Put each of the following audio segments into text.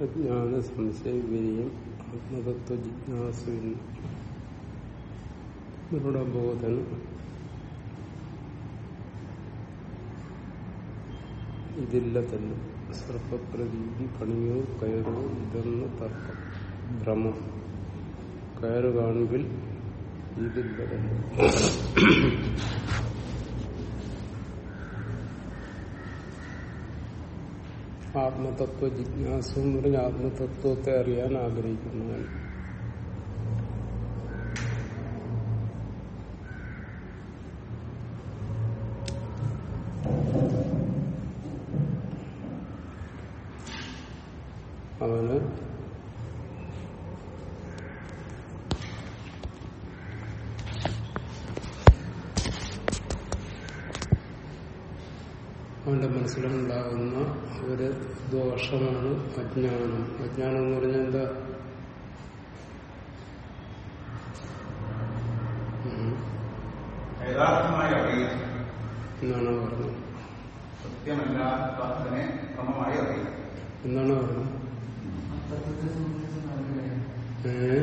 അജ്ഞാന സംശയ വിനയം ആത്മതത്വ ജിജ്ഞാസുവിന് ദൃഢബോധനം ഇതില്ല തന്നെ സർപ്പപ്രതീതി പണിയോ കയറോ ഇതെന്ന് തർക്കം ഭ്രമം കയറ് കാണുകിൽ ഇതില്ല തന്നെ ആത്മതത്വ ജിജ്ഞാസു എന്ന് പറഞ്ഞ ആത്മതത്വത്തെ അറിയാൻ ആഗ്രഹിക്കുന്നതാണ് അവന് അവന്റെ മനസ്സിലുണ്ടാകുന്ന ഒരു ദോഷമാണ് അജ്ഞാനം അജ്ഞാനം എന്ന് പറഞ്ഞാൽ എന്താ ഉം. യഥാർത്ഥമായി അറിയുക എന്നാണ് പറഞ്ഞത് സത്യമല്ലാത്തതിനെ ക്രമമായി അറിയുക എന്നാണ് പറഞ്ഞത് ഏ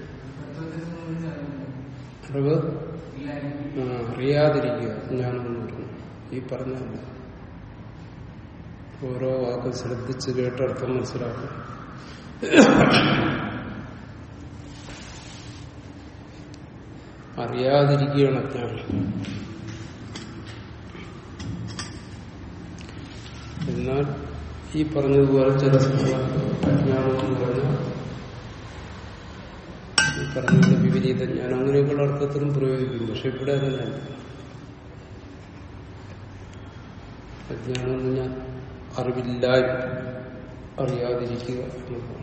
അറിവ് ആ, അറിയാതിരിക്കുക അജ്ഞാനം എന്ന് പറഞ്ഞു ഈ പറഞ്ഞല്ല ഓരോ വാക്കും ശ്രദ്ധിച്ച് കേട്ടർത്ഥം മനസ്സിലാക്കും അറിയാതിരിക്കുകയാണ് അജ്ഞാനം എന്നാൽ ഈ പറഞ്ഞതുപോലെ ചില സമയത്ത് അജ്ഞാനം എന്ന് പറഞ്ഞാൽ ഈ പറഞ്ഞതിന്റെ വിപരീത ജ്ഞാനം അങ്ങനെയൊക്കെയുള്ള അർത്ഥത്തിലും പ്രയോഗിക്കും പക്ഷെ ഇവിടെ അങ്ങനെയല്ല അജ്ഞാനം എന്ന് പറഞ്ഞാൽ അറിവില്ല അറിയാതിരിക്കുക എന്നുള്ളതാണ്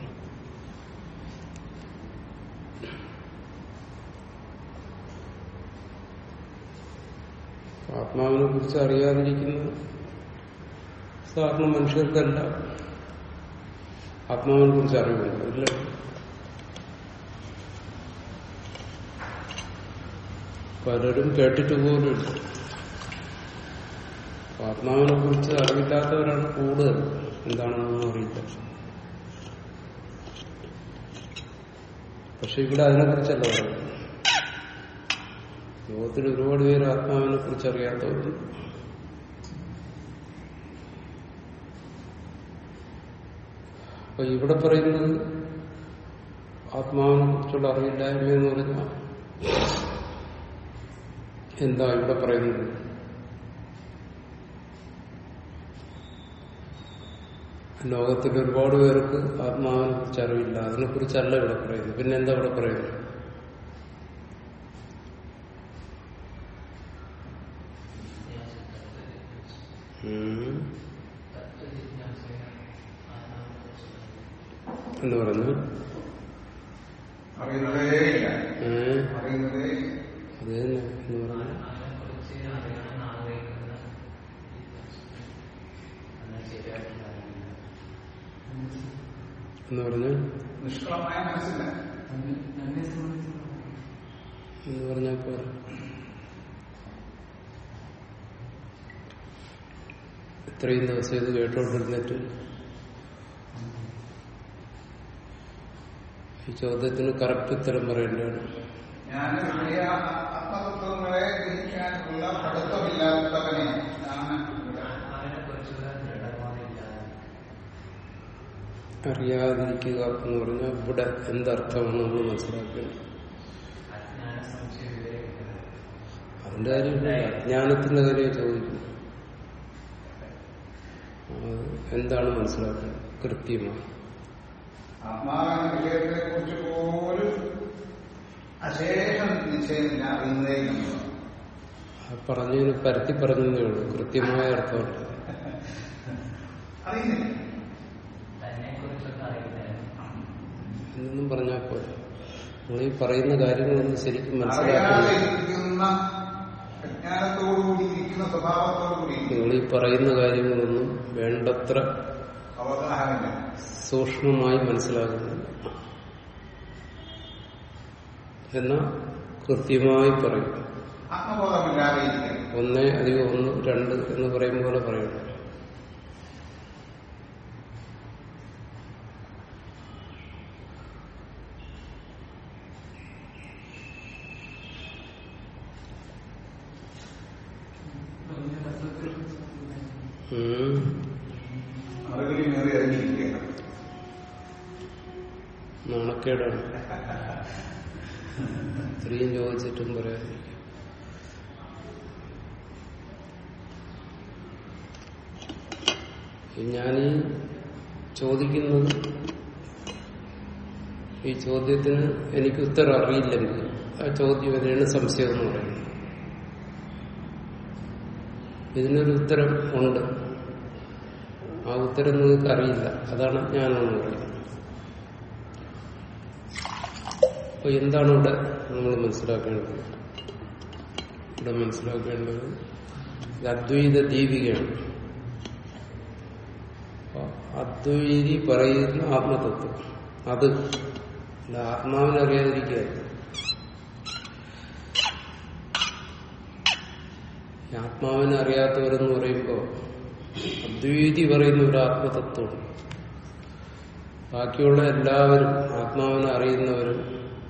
ആത്മാവിനെ കുറിച്ച് അറിയാതിരിക്കുന്ന സാധാരണ മനുഷ്യർക്കല്ല ആത്മാവിനെ കുറിച്ച് അറിവുണ്ട് ഇല്ല പലരും കേട്ടിട്ട് പോലുമില്ല ആത്മാവിനെ കുറിച്ച് അറിവില്ലാത്തവരാണ് കൂടുതൽ എന്താണെന്നൊന്നും അറിയില്ല പക്ഷെ ഇവിടെ അതിനെക്കുറിച്ചല്ല പറയുന്നത് ലോകത്തിൽ ഒരുപാട് പേര് ആത്മാവിനെ കുറിച്ച് അറിയാത്തവരുണ്ട് അപ്പൊ ഇവിടെ പറയുന്നത് ആത്മാവിനെ കുറിച്ചുള്ള അറിവില്ലായ്മ എന്ന് പറഞ്ഞാൽ എന്താ ഇവിടെ പറയുന്നത് ലോകത്തിൽ ഒരുപാട് പേർക്ക് ആത്മാവിനെ കുറിച്ച് അറിവില്ല അതിനെ കുറിച്ചല്ല ഇവിടെ പറയുന്നത് പിന്നെ എന്താ ഇവിടെ പറയുന്നത് ഉം. എന്ന് പറഞ്ഞു അറിയുന്നതേ ഇല്ല ഏ അറിയുന്നതേ ഇല്ല. അത് തന്നെ എന്ന് പറഞ്ഞു എന്ന് പറഞ്ഞു നിഷ്കളമായ മനസ്സില്ല എന്ന് പറഞ്ഞാൽ പോരാ ഇത്രയും ദിവസം ഇത് കേട്ടോണ്ടിരുന്നിട്ട് ഈ ചോദ്യത്തിന് കറക്റ്റ് ഉത്തരം പറയേണ്ടതാണ് ഞാൻ വലിയ ആത്മതത്വങ്ങളെ ഗ്രഹിക്കാനുള്ള പഠിത്തമില്ലാത്തവനെ ആണ് ഇവിടെ അറിയാതിരിക്കുക എന്ന് പറഞ്ഞാൽ ഇവിടെ എന്തർത്ഥമാണ് നമ്മൾ മനസ്സിലാക്കേണ്ടത് അതിന്റെ കാര്യമില്ല അജ്ഞാനത്തിന്റെ കാര്യം ചോദിക്കുന്നു അത് എന്താണ് മനസ്സിലാക്കേണ്ടത് കൃത്യമായി ആത്മാവെന്ന വിഷയത്തെ കുറിച്ച് പോലും അശേഷം നിശ്ചയമില്ല അറിയുന്നതേ ഇല്ല ആ പറഞ്ഞതിന് പരത്തി പറഞ്ഞതേ ഉള്ളൂ കൃത്യമായ അർത്ഥമല്ല അറിയുന്നില്ല എന്നൊന്നും പറഞ്ഞാൽ പോലെ നിങ്ങൾ ഈ പറയുന്ന കാര്യങ്ങളൊന്നും ശരിക്കും അറിയാതെ മനസ്സിലാക്കുന്നു ഇരിക്കുന്ന അജ്ഞാനത്തോടുകൂടി ഇരിക്കുന്ന സ്വഭാവത്തോടുകൂടി നിങ്ങൾ ഈ പറയുന്ന കാര്യങ്ങളൊന്നും വേണ്ടത്ര അവഗാഹമില്ല സൂക്ഷ്മമായി മനസ്സിലാകുന്നില്ല എന്നാൽ കൃത്യമായി പറയും ആത്മബോധമില്ലാതെ ഇരിക്കുക ഒന്ന് അധികം ഒന്ന് രണ്ട് എന്ന് പറയും പോലെ പറയണം ഉം. മറുപടി നേറി ഇറങ്ങിയിരിക്കുകയാണ് നാണക്കേടാണ് ഇത്രയും ചോദിച്ചിട്ടും പറയാതിരിക്കും ഞാനീ ചോദിക്കുന്നത് ഈ ചോദ്യത്തിന് എനിക്ക് ഉത്തരം അറിയില്ലെങ്കിൽ ആ ചോദ്യം ഇതിനാണ് സംശയം എന്ന് പറയുന്നത് ഇതിനൊരു ഉത്തരം ഉണ്ട് ആ ഉത്തരം നിങ്ങൾക്ക് അറിയില്ല അതാണ് ഞാനെന്ന് പറയുന്നത് അപ്പൊ എന്താണ് ഇവിടെ നമ്മൾ മനസ്സിലാക്കേണ്ടത് ഇവിടെ മനസ്സിലാക്കേണ്ടത് ഇത് അദ്വൈത ദീപികയാണ് അപ്പൊ അദ്വൈതി പറയുന്ന ആത്മതത്വം അത് അല്ല ആത്മാവിനെ അറിയാതിരിക്കുക ഈ ആത്മാവിനെ അറിയാത്തവരെന്ന് പറയുമ്പോൾ അദ്വൈതി പറയുന്ന ഒരു ആത്മതത്വമാണ് ബാക്കിയുള്ള എല്ലാവരും ആത്മാവിനെ അറിയുന്നവരും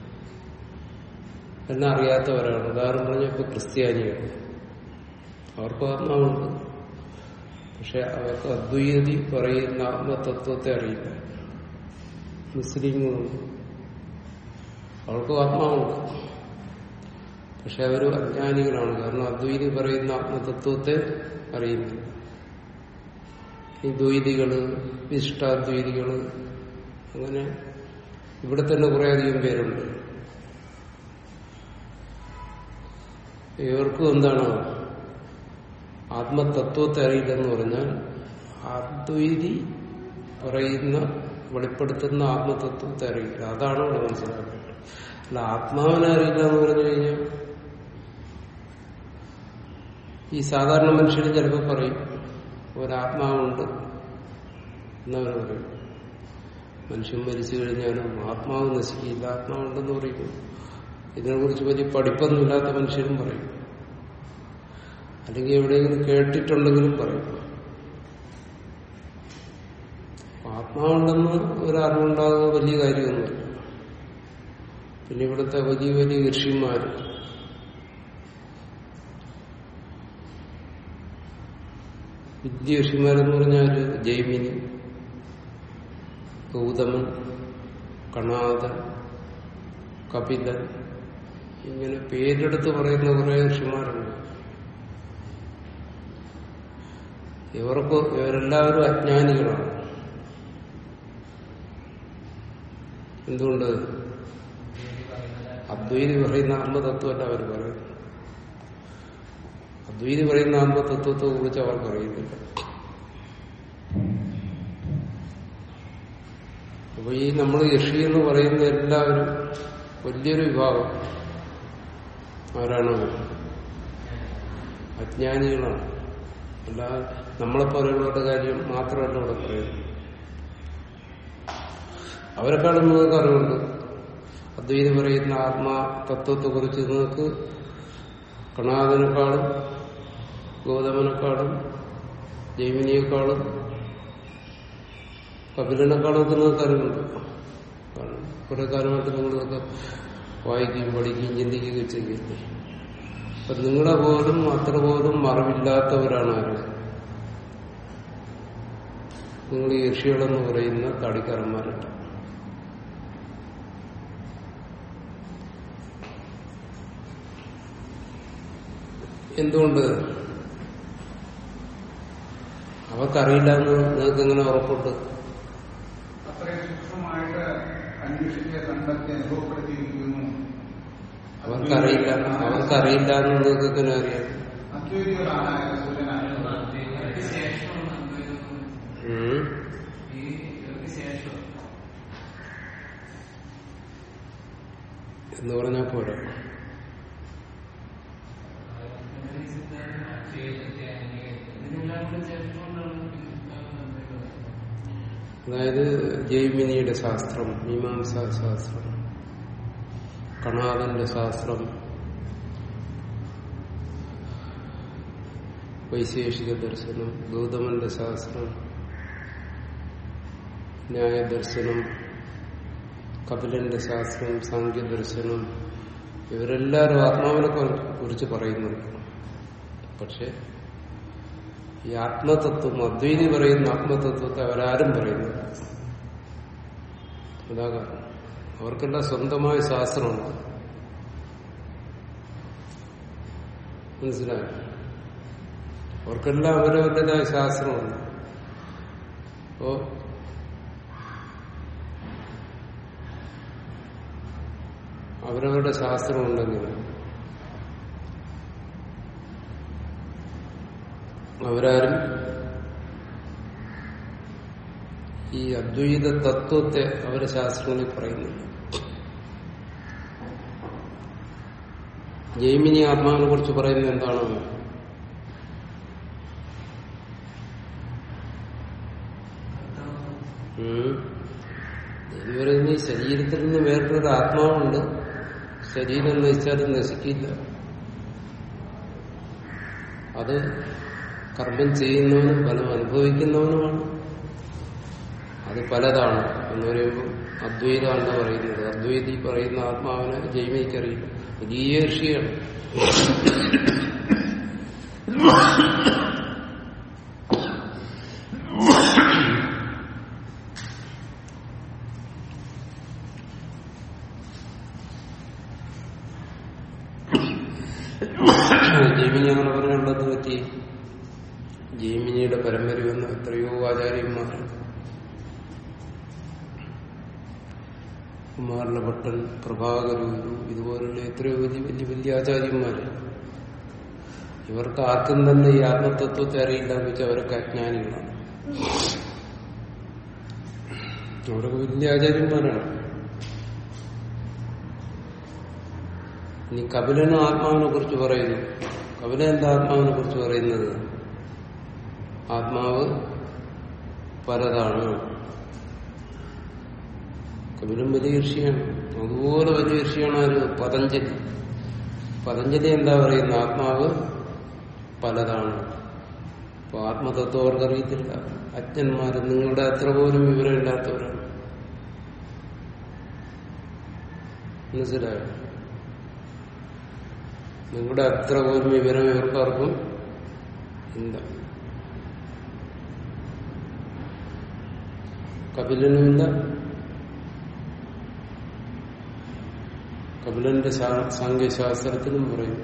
എന്നെ അറിയാത്തവരാണ് ഉദാഹരണം പറഞ്ഞാൽ ഇപ്പൊ ക്രിസ്ത്യാനികൾ അവർക്ക് ആത്മാവുണ്ട് പക്ഷെ അവർക്ക് അദ്വൈതി പറയുന്ന ആത്മതത്വത്തെ അറിയില്ല മുസ്ലിങ്ങളുണ്ട് അവർക്ക് ആത്മാവുണ്ട് പക്ഷെ അവർ അജ്ഞാനികളാണ് കാരണം അദ്വൈതി പറയുന്ന ആത്മതത്വത്തെ അറിയുന്നില്ല ഈ ദ്വൈതികള് വിശിഷ്ടാദ്വൈതികള് അങ്ങനെ ഇവിടെ തന്നെ കുറെ അധികം പേരുണ്ട് ഇവർക്കും എന്താണ് ആത്മതത്വത്തെ അറിയില്ലെന്ന് പറഞ്ഞാൽ അദ്വൈതി പറയുന്ന വെളിപ്പെടുത്തുന്ന ആത്മതത്വത്തെ അറിയില്ല അതാണ് ഇവിടെ മനസ്സിലാക്കുന്നത് അല്ല ആത്മാവിനെ അറിയില്ല എന്ന് പറഞ്ഞു കഴിഞ്ഞാൽ ഈ സാധാരണ മനുഷ്യർ ചിലപ്പോൾ പറയും ഒരാത്മാവുണ്ട് എന്നവർ പറയും മനുഷ്യൻ മരിച്ചു കഴിഞ്ഞാലും ആത്മാവ് നശിക്കില്ല ആത്മാവുണ്ടെന്ന് പറയും ഇതിനെക്കുറിച്ച് വലിയ പഠിപ്പൊന്നുമില്ലാത്ത മനുഷ്യരും പറയും അല്ലെങ്കിൽ എവിടെയെങ്കിലും കേട്ടിട്ടുണ്ടെങ്കിലും പറയും ആത്മാവുണ്ടെന്ന് ഒരറിവുണ്ടാകുക വലിയ കാര്യമൊന്നുമില്ല പിന്നെ ഇവിടുത്തെ വലിയ വലിയ ഋഷിമാർ വിദ്യ ഋഷിമാരെന്ന് പറഞ്ഞാൽ ജൈമിനി ഗൗതമൻ കണാദൻ കപിലൻ ഇങ്ങനെ പേരെടുത്ത് പറയുന്ന കുറെ ഋഷിമാരുണ്ട് ഇവർക്ക് ഇവരെല്ലാവരും അജ്ഞാനികളാണ് എന്തുകൊണ്ട് അദ്വൈതി പറയുന്ന ആത്മതത്വമല്ല അവർ പറയുന്നത് അദ്വൈതി പറയുന്ന ആത്മതത്വത്തെ കുറിച്ച് അവർക്കറിയുന്നില്ല അപ്പൊ ഈ നമ്മൾ യക്ഷി എന്ന് പറയുന്ന എല്ലാവരും വലിയൊരു വിഭാഗം ആരാണ് അജ്ഞാനികളാണ് അല്ല നമ്മളെപ്പോലെയുള്ളവരുടെ കാര്യം മാത്രമല്ല ഇവിടെ പറയുന്നത് അവരെക്കാളും നിങ്ങൾക്ക് അറിവുണ്ട് അദ്വൈതി പറയുന്ന ആത്മാ തത്വത്തെ കുറിച്ച് നിങ്ങൾക്ക് കണാദനെക്കാളും ഗൗതമനെക്കാളും ജൈമിനിയെക്കാളും കപിലനെക്കാളും ഒക്കെ നിങ്ങൾക്ക് അറിവുണ്ട് കാരണം കുറെ കാലമായിട്ട് നിങ്ങളിതൊക്കെ വായിക്കുകയും പഠിക്കുകയും ചിന്തിക്കുകയും ചെയ്യില്ലേ അപ്പൊ നിങ്ങളെ പോലും അത്ര പോലും മറവില്ലാത്തവരാണ് ആര് നിങ്ങൾ ഈ ഋഷികളെന്ന് പറയുന്ന തടിക്കാരന്മാരല്ല എന്തുകൊണ്ട് അവർക്കറിയില്ല എന്ന് നിങ്ങൾക്ക് എങ്ങനെ ഉറപ്പുണ്ട് അത്രയും സൂക്ഷ്മമായിട്ട് അന്വേഷിച്ച് കണ്ടെത്തി അനുഭവപ്പെടുത്തിയിരിക്കുന്നു അവർക്കറിയില്ല അവർക്കറിയില്ല എന്ന് നിങ്ങൾക്ക് എങ്ങനെ അറിയാം അദ്വൈതികളാണ് അതിന്റെ സൂചന ഉം. എന്ന് പറഞ്ഞാൽ പോരാ അതായത് ജൈമിനിയുടെ ശാസ്ത്രം മീമാംസാ ശാസ്ത്രം കണാദന്റെ ശാസ്ത്രം വൈശേഷിക ദർശനം ഗൗതമന്റെ ശാസ്ത്രം ന്യായദർശനം കപിലന്റെ ശാസ്ത്രം സാങ്കേദർശനം ഇവരെല്ലാവരും ആത്മാവിനെ കുറിച്ച് പറയുന്നുണ്ട് പക്ഷെ ഈ ആത്മതത്വം അദ്വൈതി പറയുന്ന ആത്മതത്വത്തെ അവരാരും പറയുന്നില്ല അതാ കാരണം അവർക്കെല്ലാം സ്വന്തമായ ശാസ്ത്രമുണ്ട് മനസ്സിലായോ അവർക്കെല്ലാം അവരവരുടേതായ ശാസ്ത്രമുണ്ട് അപ്പോ അവരവരുടെ ശാസ്ത്രമുണ്ടെങ്കിൽ അവരാരും ഈ അദ്വൈത തത്വത്തെ അവരുടെ ശാസ്ത്രങ്ങളിൽ പറയുന്നില്ല ജൈമിനി ആത്മാവിനെ കുറിച്ച് പറയുന്നത് എന്താണ് ഉം. ജൈമി പറയുന്നത് ഈ ശരീരത്തിൽ നിന്ന് വേറൊരു ആത്മാവുണ്ട് ശരീരം നശിച്ചാലും നശിക്കില്ല അത് കർമ്മം ചെയ്യുന്നവനും ഫലം അനുഭവിക്കുന്നവനുമാണ് അത് പലതാണ് എന്ന് പറയുമ്പോൾ അദ്വൈതമാണ് പറയുന്നത് അദ്വൈതി പറയുന്ന ആത്മാവിനെ ജൈമിക്കറിയില്ല വലിയ ഋഷിയാണ് ജൈമിനി അങ്ങനെ പറഞ്ഞുള്ളത് പറ്റി ജൈമിനിയുടെ പരമ്പര വന്ന എത്രയോ ആചാര്യന്മാർ കുമാരന ഭട്ടൻ പ്രഭാകരൂരു ഇതുപോലുള്ള എത്രയോ വലിയ വലിയ വലിയ ആചാര്യന്മാര് ഇവർക്ക് ആർക്കും തന്നെ ഈ ആത്മതത്വത്തെ അറിയില്ല എന്ന് വെച്ചാൽ അവരൊക്കെ അജ്ഞാനികളാണ് അവരൊക്കെ വലിയ ആചാര്യന്മാരാണ് ഇനി കപിലന് ആത്മാവിനെ കുറിച്ച് പറയുന്നു കപിലൻ എന്താ ആത്മാവിനെ കുറിച്ച് പറയുന്നത് ആത്മാവ് പലതാണ് കപിലൻ വലിയ ഋഷിയാണ് അതുപോലെ വലിയ ഋഷിയാണ് ഒരു പതഞ്ജലി പതഞ്ജലി എന്താ പറയുന്നത് ആത്മാവ് പലതാണ് അപ്പൊ ആത്മതത്വം അവർക്കറിയത്തില്ല അജ്ഞന്മാര് നിങ്ങളുടെ അത്ര പോലും വിവരമില്ലാത്തവരാണ് മനസ്സിലായോ നിങ്ങളുടെ അത്ര പോലും വിവരം ഇവർക്കാർക്കും ഇല്ല കപിലനുമില്ല കപിലന്റെ ശാ- സാങ്കേശാസ്ത്രത്തിലും പറയും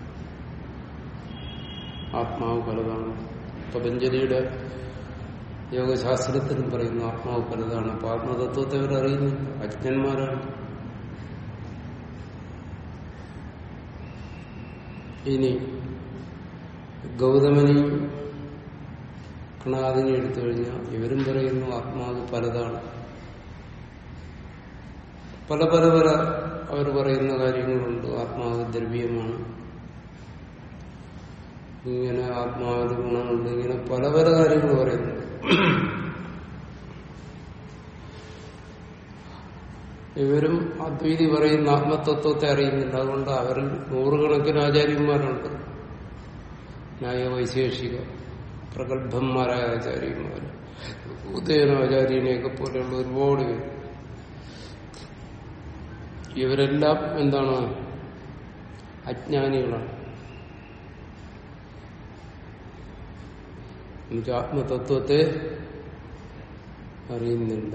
ആത്മാവ് പലതാണ് പതഞ്ജലിയുടെ യോഗശാസ്ത്രത്തിലും പറയുന്നു ആത്മാവ് പലതാണ് അപ്പൊ ആത്മതത്വത്തെ അവർ അറിയുന്നില്ല അജ്ഞന്മാരാണ് ഇനി ഗൗതമനെയും കണാദിനെ എടുത്തു കഴിഞ്ഞാൽ ഇവരും പറയുന്നു ആത്മാവ് പലതാണ് പല പല പല അവർ പറയുന്ന കാര്യങ്ങളുണ്ട് ആത്മാവ് ദ്രവ്യമാണ് ഇങ്ങനെ ആത്മാവിന് ഗുണമുണ്ട് ഇങ്ങനെ പല പല കാര്യങ്ങൾ പറയുന്നുണ്ട് ഇവരും അദ്വൈതി പറയുന്ന ആത്മതത്വത്തെ അറിയുന്നില്ല അതുകൊണ്ട് അവരിൽ നൂറുകണക്കിന് ആചാര്യന്മാരുണ്ട് ന്യായ വൈശേഷിക പ്രഗത്ഭന്മാരായ ആചാര്യന്മാർ ഉദയനാചാര്യനെയൊക്കെ പോലെയുള്ള ഒരുപാട് പേര് ഇവരെല്ലാം എന്താണ് അജ്ഞാനികളാണ് എനിക്ക് ആത്മതത്വത്തെ അറിയുന്നില്ല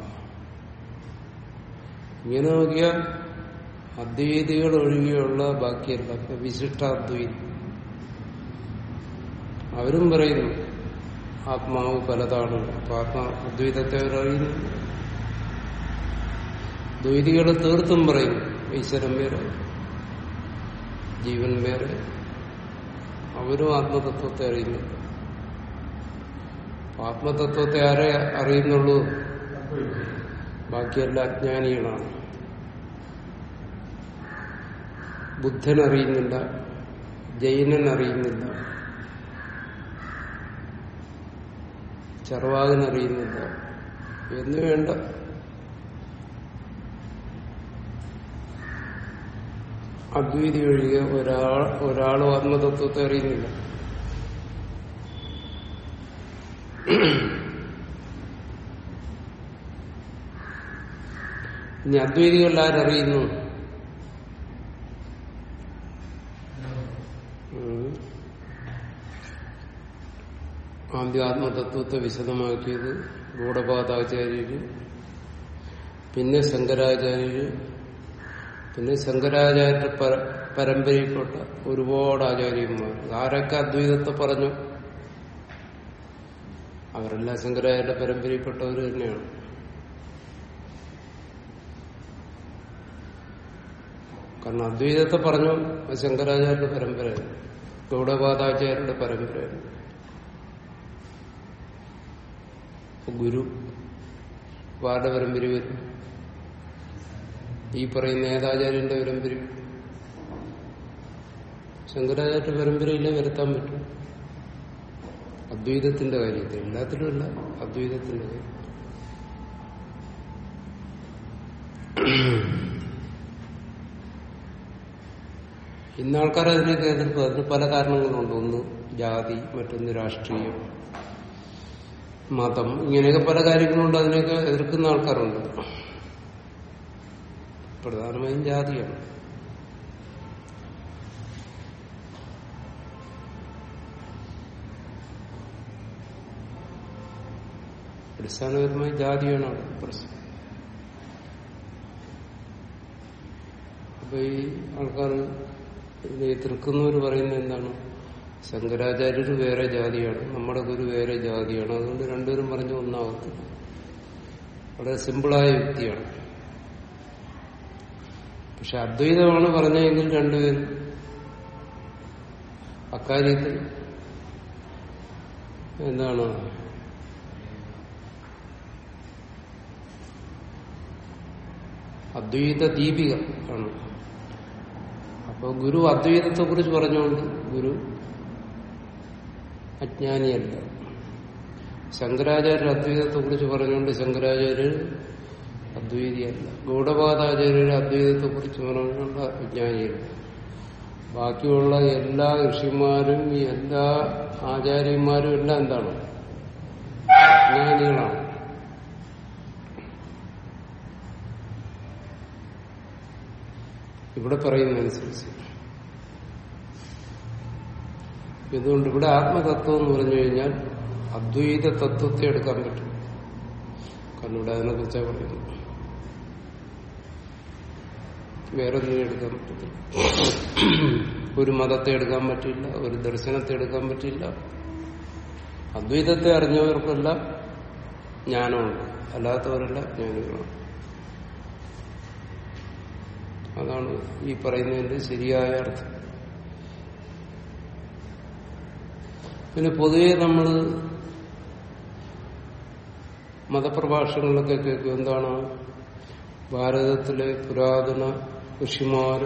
ഇങ്ങനെ നോക്കിയാൽ അദ്വൈതികൾ ഒഴികെയുള്ള ബാക്കിയല്ല ഇപ്പൊ വിശിഷ്ടാദ്വൈതി അവരും പറയുന്നു ആത്മാവ് പലതാണ് അപ്പൊ ആത്മാ അദ്വൈതത്തെ അവരറിയുന്നു ദ്വൈതികൾ തീർത്തും പറയുന്നു ഈശ്വരൻ വേറെ ജീവൻ വേറെ അവരും ആത്മതത്വത്തെ അറിയുന്നു ആത്മതത്വത്തെ ആരെ അറിയുന്നുള്ളൂ ബാക്കിയെല്ലാം അജ്ഞാനികളാണ് ബുദ്ധൻ അറിയുന്നില്ല ജൈനൻ അറിയുന്നില്ല ചർവാകൻ അറിയുന്നില്ല എന്ന് വേണ്ട അദ്വൈതി ഒഴികെ ഒരാൾ ഒരാളും ആത്മതത്വത്തെ അറിയുന്നില്ല ഇനി അദ്വൈതികളിൽ ആരറിയുന്നു ഉം. ആദ്യ ആത്മതത്വത്തെ വിശദമാക്കിയത് ഗൂഢപാദാചാര്യര് പിന്നെ ശങ്കരാചാര്യര് പിന്നെ ശങ്കരാചാര്യ പര പരമ്പരയിൽപ്പെട്ട ഒരുപാട് ആചാര്യന്മാർ ആരൊക്കെ അദ്വൈതത്തെ പറഞ്ഞു അവരെല്ലാം ശങ്കരാചാര്യ പരമ്പരയിൽപ്പെട്ടവർ തന്നെയാണ് കാരണം അദ്വൈതത്തെ പറഞ്ഞു അത് ശങ്കരാചാര്യരുടെ പരമ്പരയാണ് ഗൗഡപാദാചാര്യരുടെ പരമ്പരയാണ് അപ്പൊ ഗുരു ആരുടെ പരമ്പര വരും ഈ പറയുന്ന ഏതാചാര്യന്റെ പരമ്പര വരും ശങ്കരാചാര്യ പരമ്പരയിലേ വരുത്താൻ പറ്റും അദ്വൈതത്തിന്റെ കാര്യത്തിൽ എല്ലാത്തിലും അല്ല അദ്വൈതത്തിന്റെ കാര്യം ഇന്ന് ആൾക്കാർ അതിനൊക്കെ എതിർപ്പ് അതിന് പല കാരണങ്ങളുണ്ട് ഒന്ന് ജാതി മറ്റൊന്ന് രാഷ്ട്രീയം മതം ഇങ്ങനെയൊക്കെ പല കാര്യങ്ങളുണ്ട് അതിനെയൊക്കെ എതിർക്കുന്ന ആൾക്കാരുണ്ട് പ്രധാനമായും ജാതിയാണ് അടിസ്ഥാനപരമായി ജാതിയാണ് അവിടെ പ്രശ്നം അപ്പൊ ഈ ആൾക്കാർ ഇതിനെ എതിർക്കുന്നവർ പറയുന്നത് എന്താണ് ശങ്കരാചാര്യർ വേറെ ജാതിയാണ് നമ്മുടെ ഗുരു വേറെ ജാതിയാണ് അതുകൊണ്ട് രണ്ടുപേരും പറഞ്ഞ ഒന്നാകത്തില്ല വളരെ സിമ്പിളായ യുക്തിയാണ് പക്ഷെ അദ്വൈതമാണ് പറഞ്ഞതെങ്കിൽ രണ്ടുപേരും അക്കാര്യത്തിൽ എന്താണ് അദ്വൈത ദീപിക ആണ് അപ്പോൾ ഗുരു അദ്വൈതത്തെ കുറിച്ച് പറഞ്ഞുകൊണ്ട് ഗുരു അജ്ഞാനിയല്ല ശങ്കരാചാര്യർ അദ്വൈതത്തെ കുറിച്ച് പറഞ്ഞുകൊണ്ട് ശങ്കരാചാര്യർ അദ്വൈതിയല്ല ഗൗഡപാദാചാര്യർ അദ്വൈതത്തെ കുറിച്ച് പറഞ്ഞുകൊണ്ട് അജ്ഞാനിയല്ല ബാക്കിയുള്ള എല്ലാ ഋഷിമാരും എല്ലാ ആചാര്യന്മാരും എല്ലാം എന്താണ് അജ്ഞാനികളാണ് ഇവിടെ പറയുന്നതനുസരിച്ച് ഇതുകൊണ്ട് ഇവിടെ ആത്മതത്വം എന്ന് പറഞ്ഞു കഴിഞ്ഞാൽ അദ്വൈത തത്വത്തെ എടുക്കാൻ പറ്റും കാരണം ഇവിടെ അതിനെ കുറിച്ചാണ് പറയുന്നത് വേറെ ഒന്നും എടുക്കാൻ പറ്റത്തില്ല ഒരു മതത്തെ എടുക്കാൻ പറ്റില്ല ഒരു ദർശനത്തെ എടുക്കാൻ പറ്റില്ല അദ്വൈതത്തെ അറിഞ്ഞവർക്കെല്ലാം ജ്ഞാനമുണ്ട് അല്ലാത്തവരെല്ലാം ജ്ഞാനികളാണ് അതാണ് ഈ പറയുന്നതിന്റെ ശരിയായ അർത്ഥം പിന്നെ പൊതുവെ നമ്മൾ മതപ്രഭാഷണങ്ങളൊക്കെ കേൾക്കും എന്താണ് ഭാരതത്തിലെ പുരാതന ഋഷിമാർ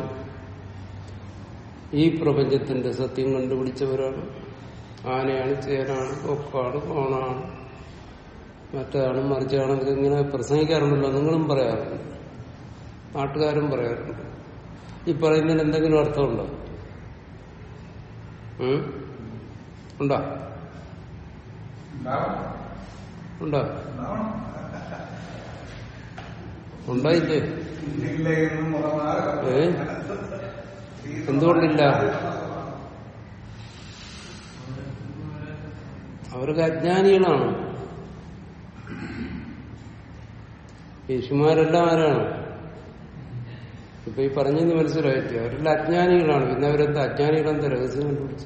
ഈ പ്രപഞ്ചത്തിന്റെ സത്യം കണ്ടുപിടിച്ചവരാണ് ആനയാണ് ചേരാണ് ഒക്കാണ് ഓണാണ് മറ്റാണ് മറിച്ചാണെന്നൊക്കെ ഇങ്ങനെ പ്രസംഗിക്കാറുണ്ടല്ലോ നിങ്ങളും പറയാറുണ്ട് നാട്ടുകാരും പറയാറുണ്ട് ഈ പറയുന്നതിന് എന്തെങ്കിലും അർത്ഥമുണ്ടോ ഉം? ഉണ്ടോ ഉണ്ടാവണം ഉണ്ടോ ഉണ്ടാവണം ഉണ്ടായില്ലേ ഇല്ല എന്നും മുറമാറ് ഏ എന്തുകൊണ്ടില്ല അവർക്ക് അജ്ഞാനികളാണ് യേശുമാരെല്ലാം ആരാണ് ഇപ്പൊ ഈ പറഞ്ഞെന്ന് മനസ്സിലായില്ലേ അവരെല്ലാം അജ്ഞാനികളാണ് പിന്നെ അവരെന്താ അജ്ഞാനികളെന്താ രഹസ്യം കണ്ടുപിടിച്ചു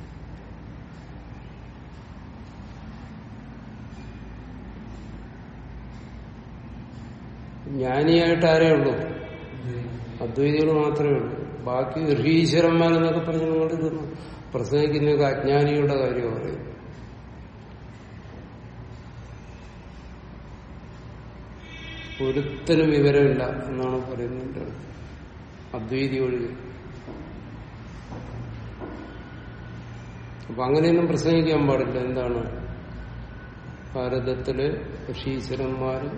ജ്ഞാനിയായിട്ട് ആരേ ഉള്ളൂ അദ്വൈതികൾ മാത്രമേ ഉള്ളൂ ബാക്കി ഋഷീശ്വരന്മാരെന്നൊക്കെ പറഞ്ഞ് നിങ്ങൾ ഇത് പ്രസംഗിക്കുന്നതൊക്കെ അജ്ഞാനികളുടെ കാര്യം പറയും ഒരുത്തനും വിവരമില്ല എന്നാണ് പറയുന്നത് അദ്വൈതി ഒഴികെ അപ്പൊ അങ്ങനെയൊന്നും പ്രസംഗിക്കാൻ പാടില്ല എന്താണ് ഭാരതത്തിലെ ഋഷീശ്വരന്മാര്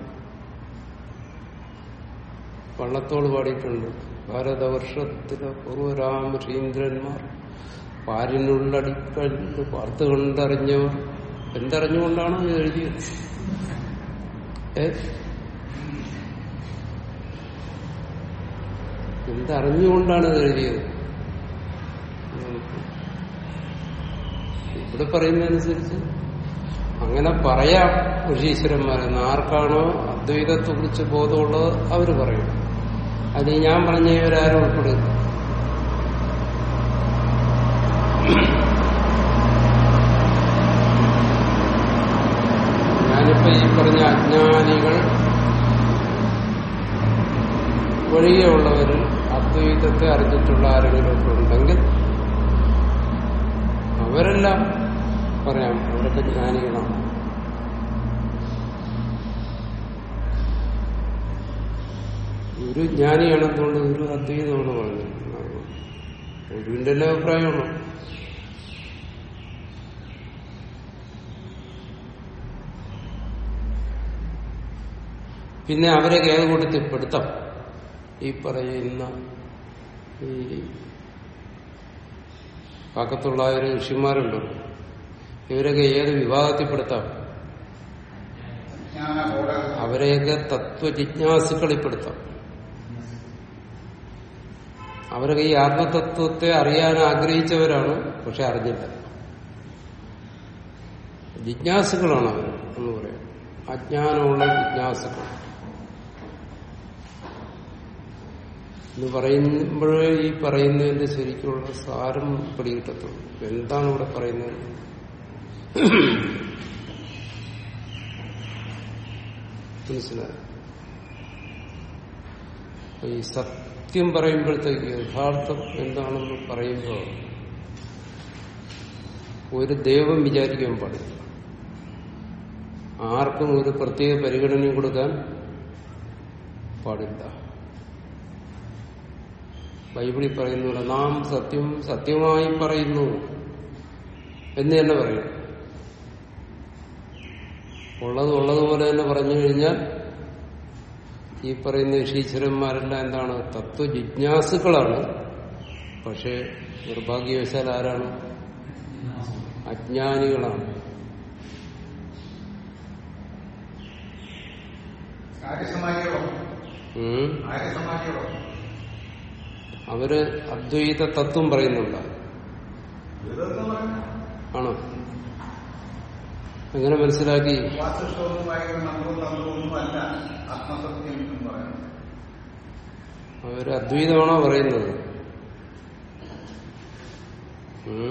വള്ളത്തോട് പാടിയിട്ടുണ്ട് ഭാരതവർഷത്തിലെ പൂർവരാമ ശ്രീന്ദ്രന്മാർ പാരിനുള്ളടിക്കണ്ട് പാർത്ത് കണ്ടറിഞ്ഞവർ എന്തറിഞ്ഞുകൊണ്ടാണോ ഇത് എഴുതിയത് ഏ എന്തറിഞ്ഞുകൊണ്ടാണ് ഇത് എഴുതിയത് ഇവിടെ പറയുന്നതനുസരിച്ച് അങ്ങനെ പറയാം ഋഷീശ്വരന്മാരെന്ന് ആർക്കാണോ അദ്വൈതത്തെ കുറിച്ച് ബോധമുള്ളത് അവർ പറയും അത് ഞാൻ പറഞ്ഞ ഇവരാരും ഉൾപ്പെടുക ഞാനിപ്പോ ഈ പറഞ്ഞ അജ്ഞാനികൾ ഒഴികെയുള്ളവരിൽ അദ്വൈതത്തെ അറിഞ്ഞിട്ടുള്ള ആരെങ്കിലും ഒക്കെ ഉണ്ടെങ്കിൽ അവരെല്ലാം പറയാം അവരൊക്കെ ജ്ഞാനികളാണ് ഒരു ജ്ഞാനിയാണെന്നുകൊണ്ട് ഒരു അദ്വൈതമാണ് പറഞ്ഞത് ഗുരുവിന്റെ എല്ലാ അഭിപ്രായമാണ് പിന്നെ അവരൊക്കെ ഏത് കൂട്ടത്തിൽ പെടുത്താം ഈ പറയുന്ന ഈ കാക്കത്തുള്ള ഒരു ഋഷിമാരുണ്ട് ഇവരൊക്കെ ഏത് വിഭാഗത്തിൽപ്പെടുത്താം ജ്ഞാന ബോധ അവരെയൊക്കെ തത്വജിജ്ഞാസുക്കളിൽപ്പെടുത്താം അവരൊക്കെ ഈ ആത്മതത്വത്തെ അറിയാൻ ആഗ്രഹിച്ചവരാണ് പക്ഷെ അറിഞ്ഞില്ല ജിജ്ഞാസുക്കളാണ് അവർ എന്ന് പറയാം അജ്ഞാനമുള്ള ജിജ്ഞാസുക്കൾ എന്ന് പറയുമ്പോഴേ ഈ പറയുന്നതിന്റെ ശരിക്കുള്ള സാരം പിടികിട്ടത്തുള്ളൂ എന്താണ് ഇവിടെ പറയുന്നത് മനസ്സിലായോ അപ്പൊ ഈ സത്യം പറയുമ്പോഴത്തേക്ക് യഥാർത്ഥം എന്താണെന്ന് പറയുമ്പോൾ ഒരു ദൈവം വിചാരിക്കാൻ പാടില്ല ആർക്കും ഒരു പ്രത്യേക പരിഗണനയും കൊടുക്കാൻ പാടില്ല ബൈബിളിൽ പറയുന്നില്ല നാം സത്യം സത്യമായി പറയുന്നു എന്ന് തന്നെ പറയും ഉള്ളത് ഉള്ളതുപോലെ തന്നെ പറഞ്ഞു കഴിഞ്ഞാൽ ഈ പറയുന്ന ഋഷീശ്വരന്മാരെല്ലാം എന്താണ് തത്വജിജ്ഞാസുക്കളാണ് പക്ഷേ നിർഭാഗ്യവശാൽ ആരാണ് അജ്ഞാനികളാണ് ആര്യസമാജികളോ ഉം. ആര്യസമാജികളോ അവര് അദ്വൈത തത്വം പറയുന്നുണ്ട് ഇതെന്ന് പറഞ്ഞാൽ ആണോ എങ്ങനെ മനസ്സിലാക്കി വാസ്തുഷ്ടവും വായിക്കുന്ന മന്ത്രവും തന്ത്രവും അല്ല ആത്മസത്യം എന്ന് പറയുന്നത് അവര് അദ്വൈതമാണോ പറയുന്നത് ഉം.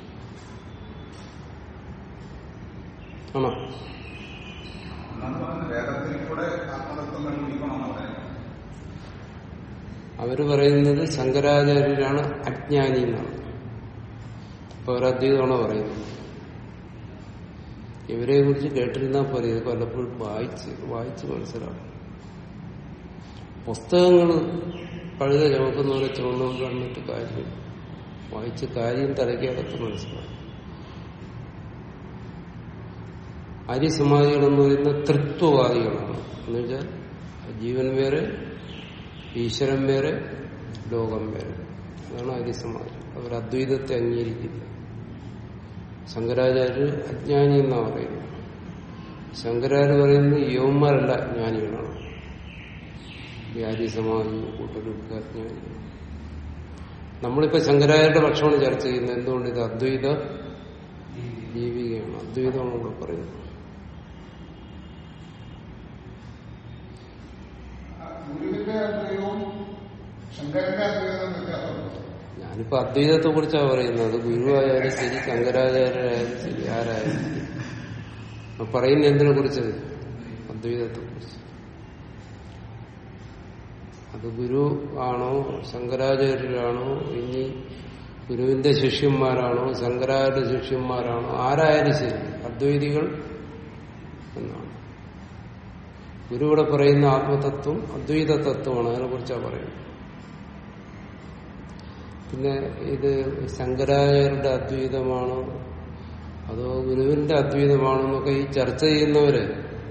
ആണോ എന്നാണ് പറയുന്നത് വേദത്തിൽ കൂടെ ആത്മതത്വം കണ്ടുപിടിക്കണമെന്ന് പറയുന്നത് അവര് പറയുന്നത് ശങ്കരാചാര്യരാണ് അജ്ഞാനി എന്നാണ് അപ്പൊ അവർ അദ്വൈതമാണോ പറയുന്നത് ഇവരെ കുറിച്ച് കേട്ടിരുന്നാൽ പോലെ ഇത് പലപ്പോഴും വായിച്ച് വായിച്ച് മനസ്സിലാവും പുസ്തകങ്ങൾ പഴുത ചുമക്കുന്നവരെ ചുമന്നുകൊണ്ട് കണ്ടിട്ട് കാര്യം വായിച്ച് കാര്യം തലയ്ക്കകത്ത് മനസ്സിലാവും അരിസമാധികളെന്ന് പറയുന്ന തൃത്വവാദികളാണ് എന്നുവെച്ചാൽ ജീവൻ വേറെ ഈശ്വരൻ വേറെ ലോകം വേറെ അതാണ് അരിസമാധി അവർ അദ്വൈതത്തെ അംഗീകരിക്കില്ല ശങ്കരാചാര്യർ അജ്ഞാനി എന്നാ പറയുന്നത് ശങ്കരാചാര്യ പറയുന്നത് യവന്മാരല്ല അജ്ഞാനികളാണ് വ്യാരിസമാധി കൂട്ടരൊക്കെ അജ്ഞാനികൾ നമ്മളിപ്പോ ശങ്കരാചാര്യരുടെ പക്ഷമാണ് ചർച്ച ചെയ്യുന്നത് എന്തുകൊണ്ട് ഇത് അദ്വൈത ജീവികയാണ് അദ്വൈതമാണ് ഇവിടെ പറയുന്നത് ആ ഗുരുവിന്റെ അദ്വൈതവും ശങ്കരന്റെ അദ്വൈതവും വ്യത്യാസമുണ്ട് ഞാനിപ്പോ അദ്വൈതത്തെ കുറിച്ചാണ് പറയുന്നത് അത് ഗുരുവായാലും ശരി ശങ്കരാചാര്യരായാലും ശരി ആരായാലും ശരി. അപ്പൊ പറയുന്ന എന്തിനെ കുറിച്ച് അദ്വൈതത്തെ കുറിച്ച് അത് ഗുരു ആണോ ശങ്കരാചാര്യരാണോ ഇനി ഗുരുവിന്റെ ശിഷ്യന്മാരാണോ ശങ്കരാചാര്യ ശിഷ്യന്മാരാണോ ആരായാലും ശരി അദ്വൈതികൾ എന്നാണ് ഗുരു ഇവിടെ പറയുന്ന ആത്മതത്വം അദ്വൈത തത്വമാണ് അതിനെ കുറിച്ചാണ് പറയുന്നത് പിന്നെ ഇത് ശങ്കരാചാര്യരുടെ അദ്വൈതമാണോ അതോ ഗുരുവിന്റെ അദ്വൈതമാണോ എന്നൊക്കെ ഈ ചർച്ച ചെയ്യുന്നവര്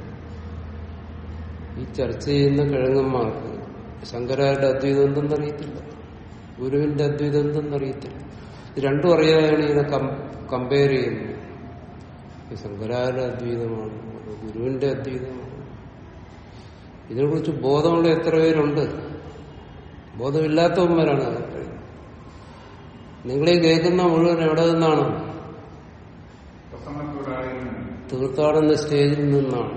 ഈ ചർച്ച ചെയ്യുന്ന കിഴങ്ങന്മാർക്ക് ശങ്കരാചാര്യരുടെ അദ്വൈതം എന്തെന്നറിയത്തില്ല ഗുരുവിന്റെ അദ്വൈതം എന്തെന്നറിയത്തില്ല ഇത് രണ്ടും അറിയാതെയാണ് ഇതിനെ കമ്പയർ ചെയ്യുന്നത് ഇത് ശങ്കരാചാര്യ അദ്വൈതമാണ് അതോ ഗുരുവിന്റെ അദ്വൈതമാണ് ഇതിനെക്കുറിച്ച് ബോധമുള്ള എത്ര പേരുണ്ട് ബോധമില്ലാത്തവന്മാരാണ് അത് പറയുന്നത് നിങ്ങളീ കേൾക്കുന്ന മുഴുവൻ എവിടെ നിന്നാണ് പ്രസംഗത്തിലൂടെ തീർത്ഥാടന സ്റ്റേജിൽ നിന്നാണ്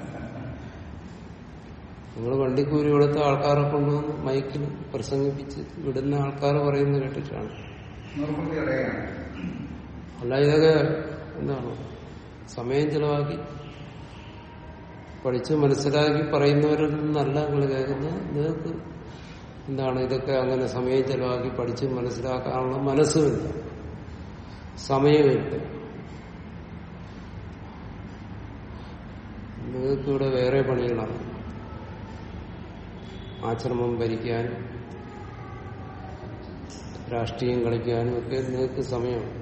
നിങ്ങൾ വണ്ടിക്കൂലി കൊടുത്ത ആൾക്കാരെ കൊണ്ടുവന്ന് മൈക്കിൽ പ്രസംഗിപ്പിച്ച് വിടുന്ന ആൾക്കാർ പറയുന്നത് കേട്ടിട്ടാണ് നിർവൃത്തിയുടെയാണ് അല്ല ഇതൊക്കെ എന്താണ് സമയം ചെലവാക്കി പഠിച്ച് മനസ്സിലാക്കി പറയുന്നവരിൽ നിന്നല്ല നിങ്ങൾ കേൾക്കുന്നത് നിങ്ങൾക്ക് എന്താണ് ഇതൊക്കെ അങ്ങനെ സമയം ചെലവാക്കി പഠിച്ച് മനസ്സിലാക്കാനുള്ള മനസ്സുമില്ല സമയമില്ല നിങ്ങൾക്ക് ഇവിടെ വേറെ പണികളാണ് ആശ്രമം ഭരിക്കാനും രാഷ്ട്രീയം കളിക്കാനും ഒക്കെ നിങ്ങൾക്ക് സമയമാണ്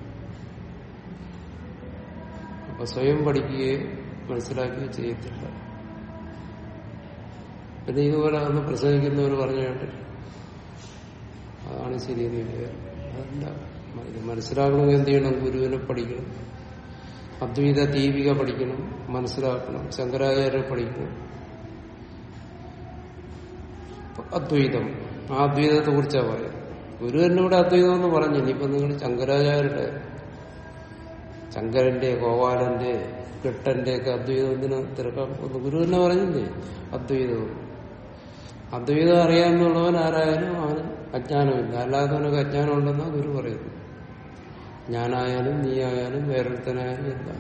അപ്പൊ സ്വയം പഠിക്കുകയോ മനസ്സിലാക്കുകയോ ചെയ്യത്തില്ല പിന്നെ ഇതുപോലെ അന്ന് പ്രസംഗിക്കുന്നവർ പറഞ്ഞു കേട്ടില്ല അതാണ് ശരിയെന്ന് വിചാരം അതല്ല ഇത് മനസ്സിലാക്കണമെങ്കിൽ എന്ത് ചെയ്യണം ഗുരുവിനെ പഠിക്കണം അദ്വൈത ദീപിക പഠിക്കണം മനസ്സിലാക്കണം ശങ്കരാചാര്യ പഠിക്കണം അദ്വൈതം ആ അദ്വൈതത്തെ കുറിച്ചാണ് പറയുന്നത് ഗുരു എന്നോട് അദ്വൈതം എന്ന് പറഞ്ഞു ഇനിയിപ്പോ നിങ്ങൾ ശങ്കരാചാര്യരുടെ ശങ്കരന്റെ ഗോപാലന്റെ കെട്ടന്റെ ഒക്കെ അദ്വൈതം എന്തിനാ തിരക്കാൻ ഒന്ന് ഗുരു തന്നെ പറഞ്ഞില്ലേ അദ്വൈതവും അദ്വൈതം അറിയാമെന്നുള്ളവൻ ആരായാലും അവന് അജ്ഞാനമില്ല അല്ലാത്തവനൊക്കെ അജ്ഞാനം ഉണ്ടെന്നാ ഗുരു പറയുന്നു ഞാനായാലും നീ ആയാലും വേറൊരുത്തനായാലും എല്ലാം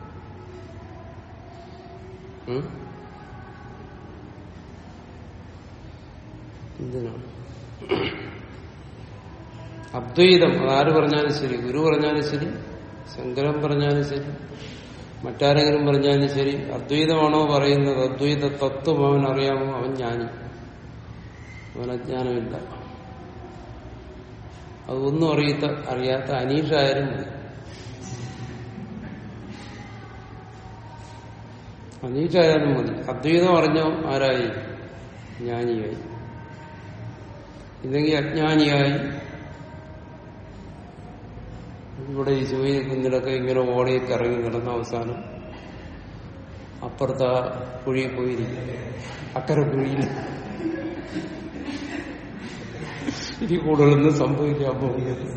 ഉം? എന്തിനാണ് അദ്വൈതം അതാര് പറഞ്ഞാലും ശരി ഗുരു പറഞ്ഞാലും ശരി ശങ്കരൻ പറഞ്ഞാലും ശരി മറ്റാരെങ്കിലും പറഞ്ഞാലും ശരി അദ്വൈതമാണോ പറയുന്നത് അദ്വൈത തത്വം അവൻ അറിയാമോ അവൻ ജ്ഞാനി അവൻ അജ്ഞാനമില്ല അതൊന്നും അറിയാത്ത അറിയാത്ത അനീഷായാലും മതി അനീഷായാലും മതി അദ്വൈതം അറിഞ്ഞോ ആരായി ജ്ഞാനിയായി ഇല്ലെങ്കിൽ അജ്ഞാനിയായി ഇവിടെ ഈ സൂര്യ കുന്നിലൊക്കെ ഇങ്ങനെ ഓടി കറങ്ങി കിടന്ന അവസാനം അപ്പുറത്ത് ആ കുഴിയിൽ പോയിരിക്കും അക്കരെ കുഴിയിൽ ഇനി കൂടുതലൊന്നും സംഭവിക്കാൻ പോകുന്നത്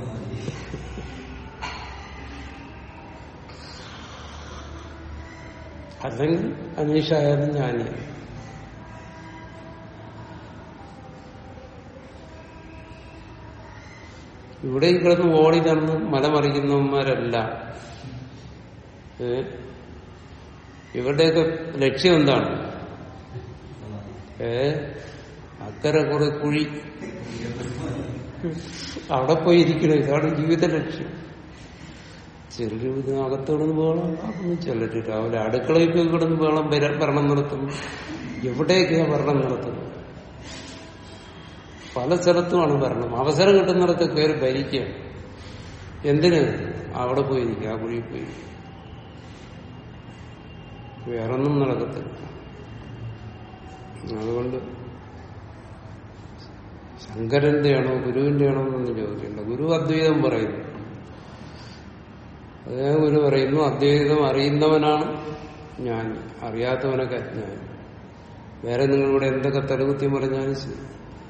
അല്ലെങ്കിൽ അനീഷായാലും ജ്ഞാനിയാണ് ഇവിടെ ഈ കിടന്ന് ഓടി നടന്ന് മലമറിക്കുന്നവന്മാരല്ല ഏ? ഇവരുടെയൊക്കെ ലക്ഷ്യം എന്താണ് ഏ അക്കരെ കുറെ കുഴി അവിടെ പോയി ഇരിക്കണം ഇതാണ് ജീവിത ലക്ഷ്യം ചിലര് ഇതിനകത്ത് കിടന്ന് ബഹളം ഉണ്ടാക്കുന്നു ചിലര് രാവിലെ അടുക്കളയിൽ പോയി കിടന്ന് ബഹളം വര- ഭരണം നടത്തുന്നു എവിടെയൊക്കെയാ ഭരണം നടത്തുന്നത് പല സ്ഥലത്തുമാണ് ഭരണം അവസരം കിട്ടുന്നിടത്ത് കയറി ഭരിക്കുക എന്തിന് അവിടെ പോയിരിക്കുക ആ കുഴിയിൽ പോയി വേറൊന്നും നടക്കത്തില്ല അതുകൊണ്ട് ശങ്കരന്റെ ആണോ ഗുരുവിന്റെ ആണോ എന്നൊന്നും ചോദിക്കണ്ട ഗുരു അദ്വൈതം പറയുന്നു അതേ ഗുരു പറയുന്നു അദ്വൈതം അറിയുന്നവനാണ് ഞാൻ അറിയാത്തവനൊക്കെ അജ്ഞാനി വേറെ നിങ്ങളിവിടെ എന്തൊക്കെ തലകുത്തി പറഞ്ഞാലും ശരി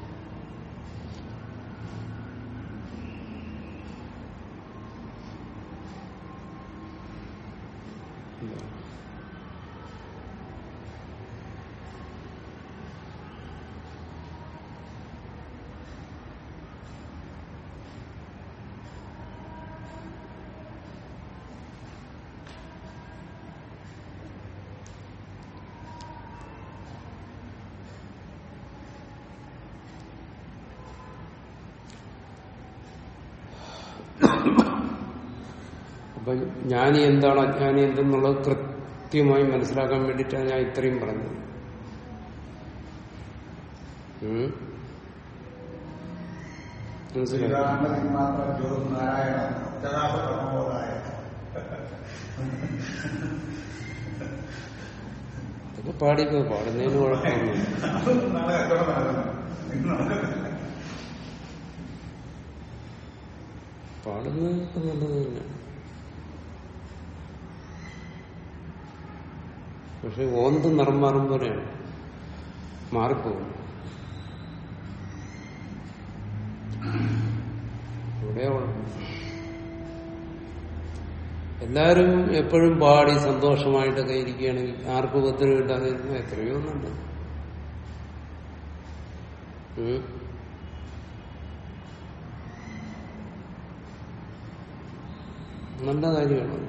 അപ്പൊ ജ്ഞാനി എന്താണ് അജ്ഞാനി എന്തെന്നുള്ളത് കൃത്യമായി മനസ്സിലാക്കാൻ വേണ്ടിയിട്ടാണ് ഞാൻ ഇത്രയും പറഞ്ഞത് ഉം? മനസ്സിലായോ ശ്രീരാമൻ മാത്രം ജ്യോതി നാരായണ പ്രകാശപ്രമോദായ അതൊക്കെ പാടിക്കോ പാടുന്നതിന് കുഴപ്പമൊന്നുമില്ല നാളെ കച്ചവടം നടക്കുന്നു ഇന്ന് നടക്കത്തില്ല പാടുന്നതൊക്കെ നല്ലത് തന്നെ പക്ഷെ ഓന്ത് നിറം മാറും പോലെയാണ് മാറിപ്പോകും ഇവിടെ എല്ലാവരും എപ്പോഴും പാടി സന്തോഷമായിട്ടൊക്കെ ഇരിക്കുകയാണെങ്കിൽ ആർക്കും ഉപദ്രവമില്ലാതെ ഇരുന്ന എത്രയോ നല്ലത് ഉം. നല്ല കാര്യമാണ്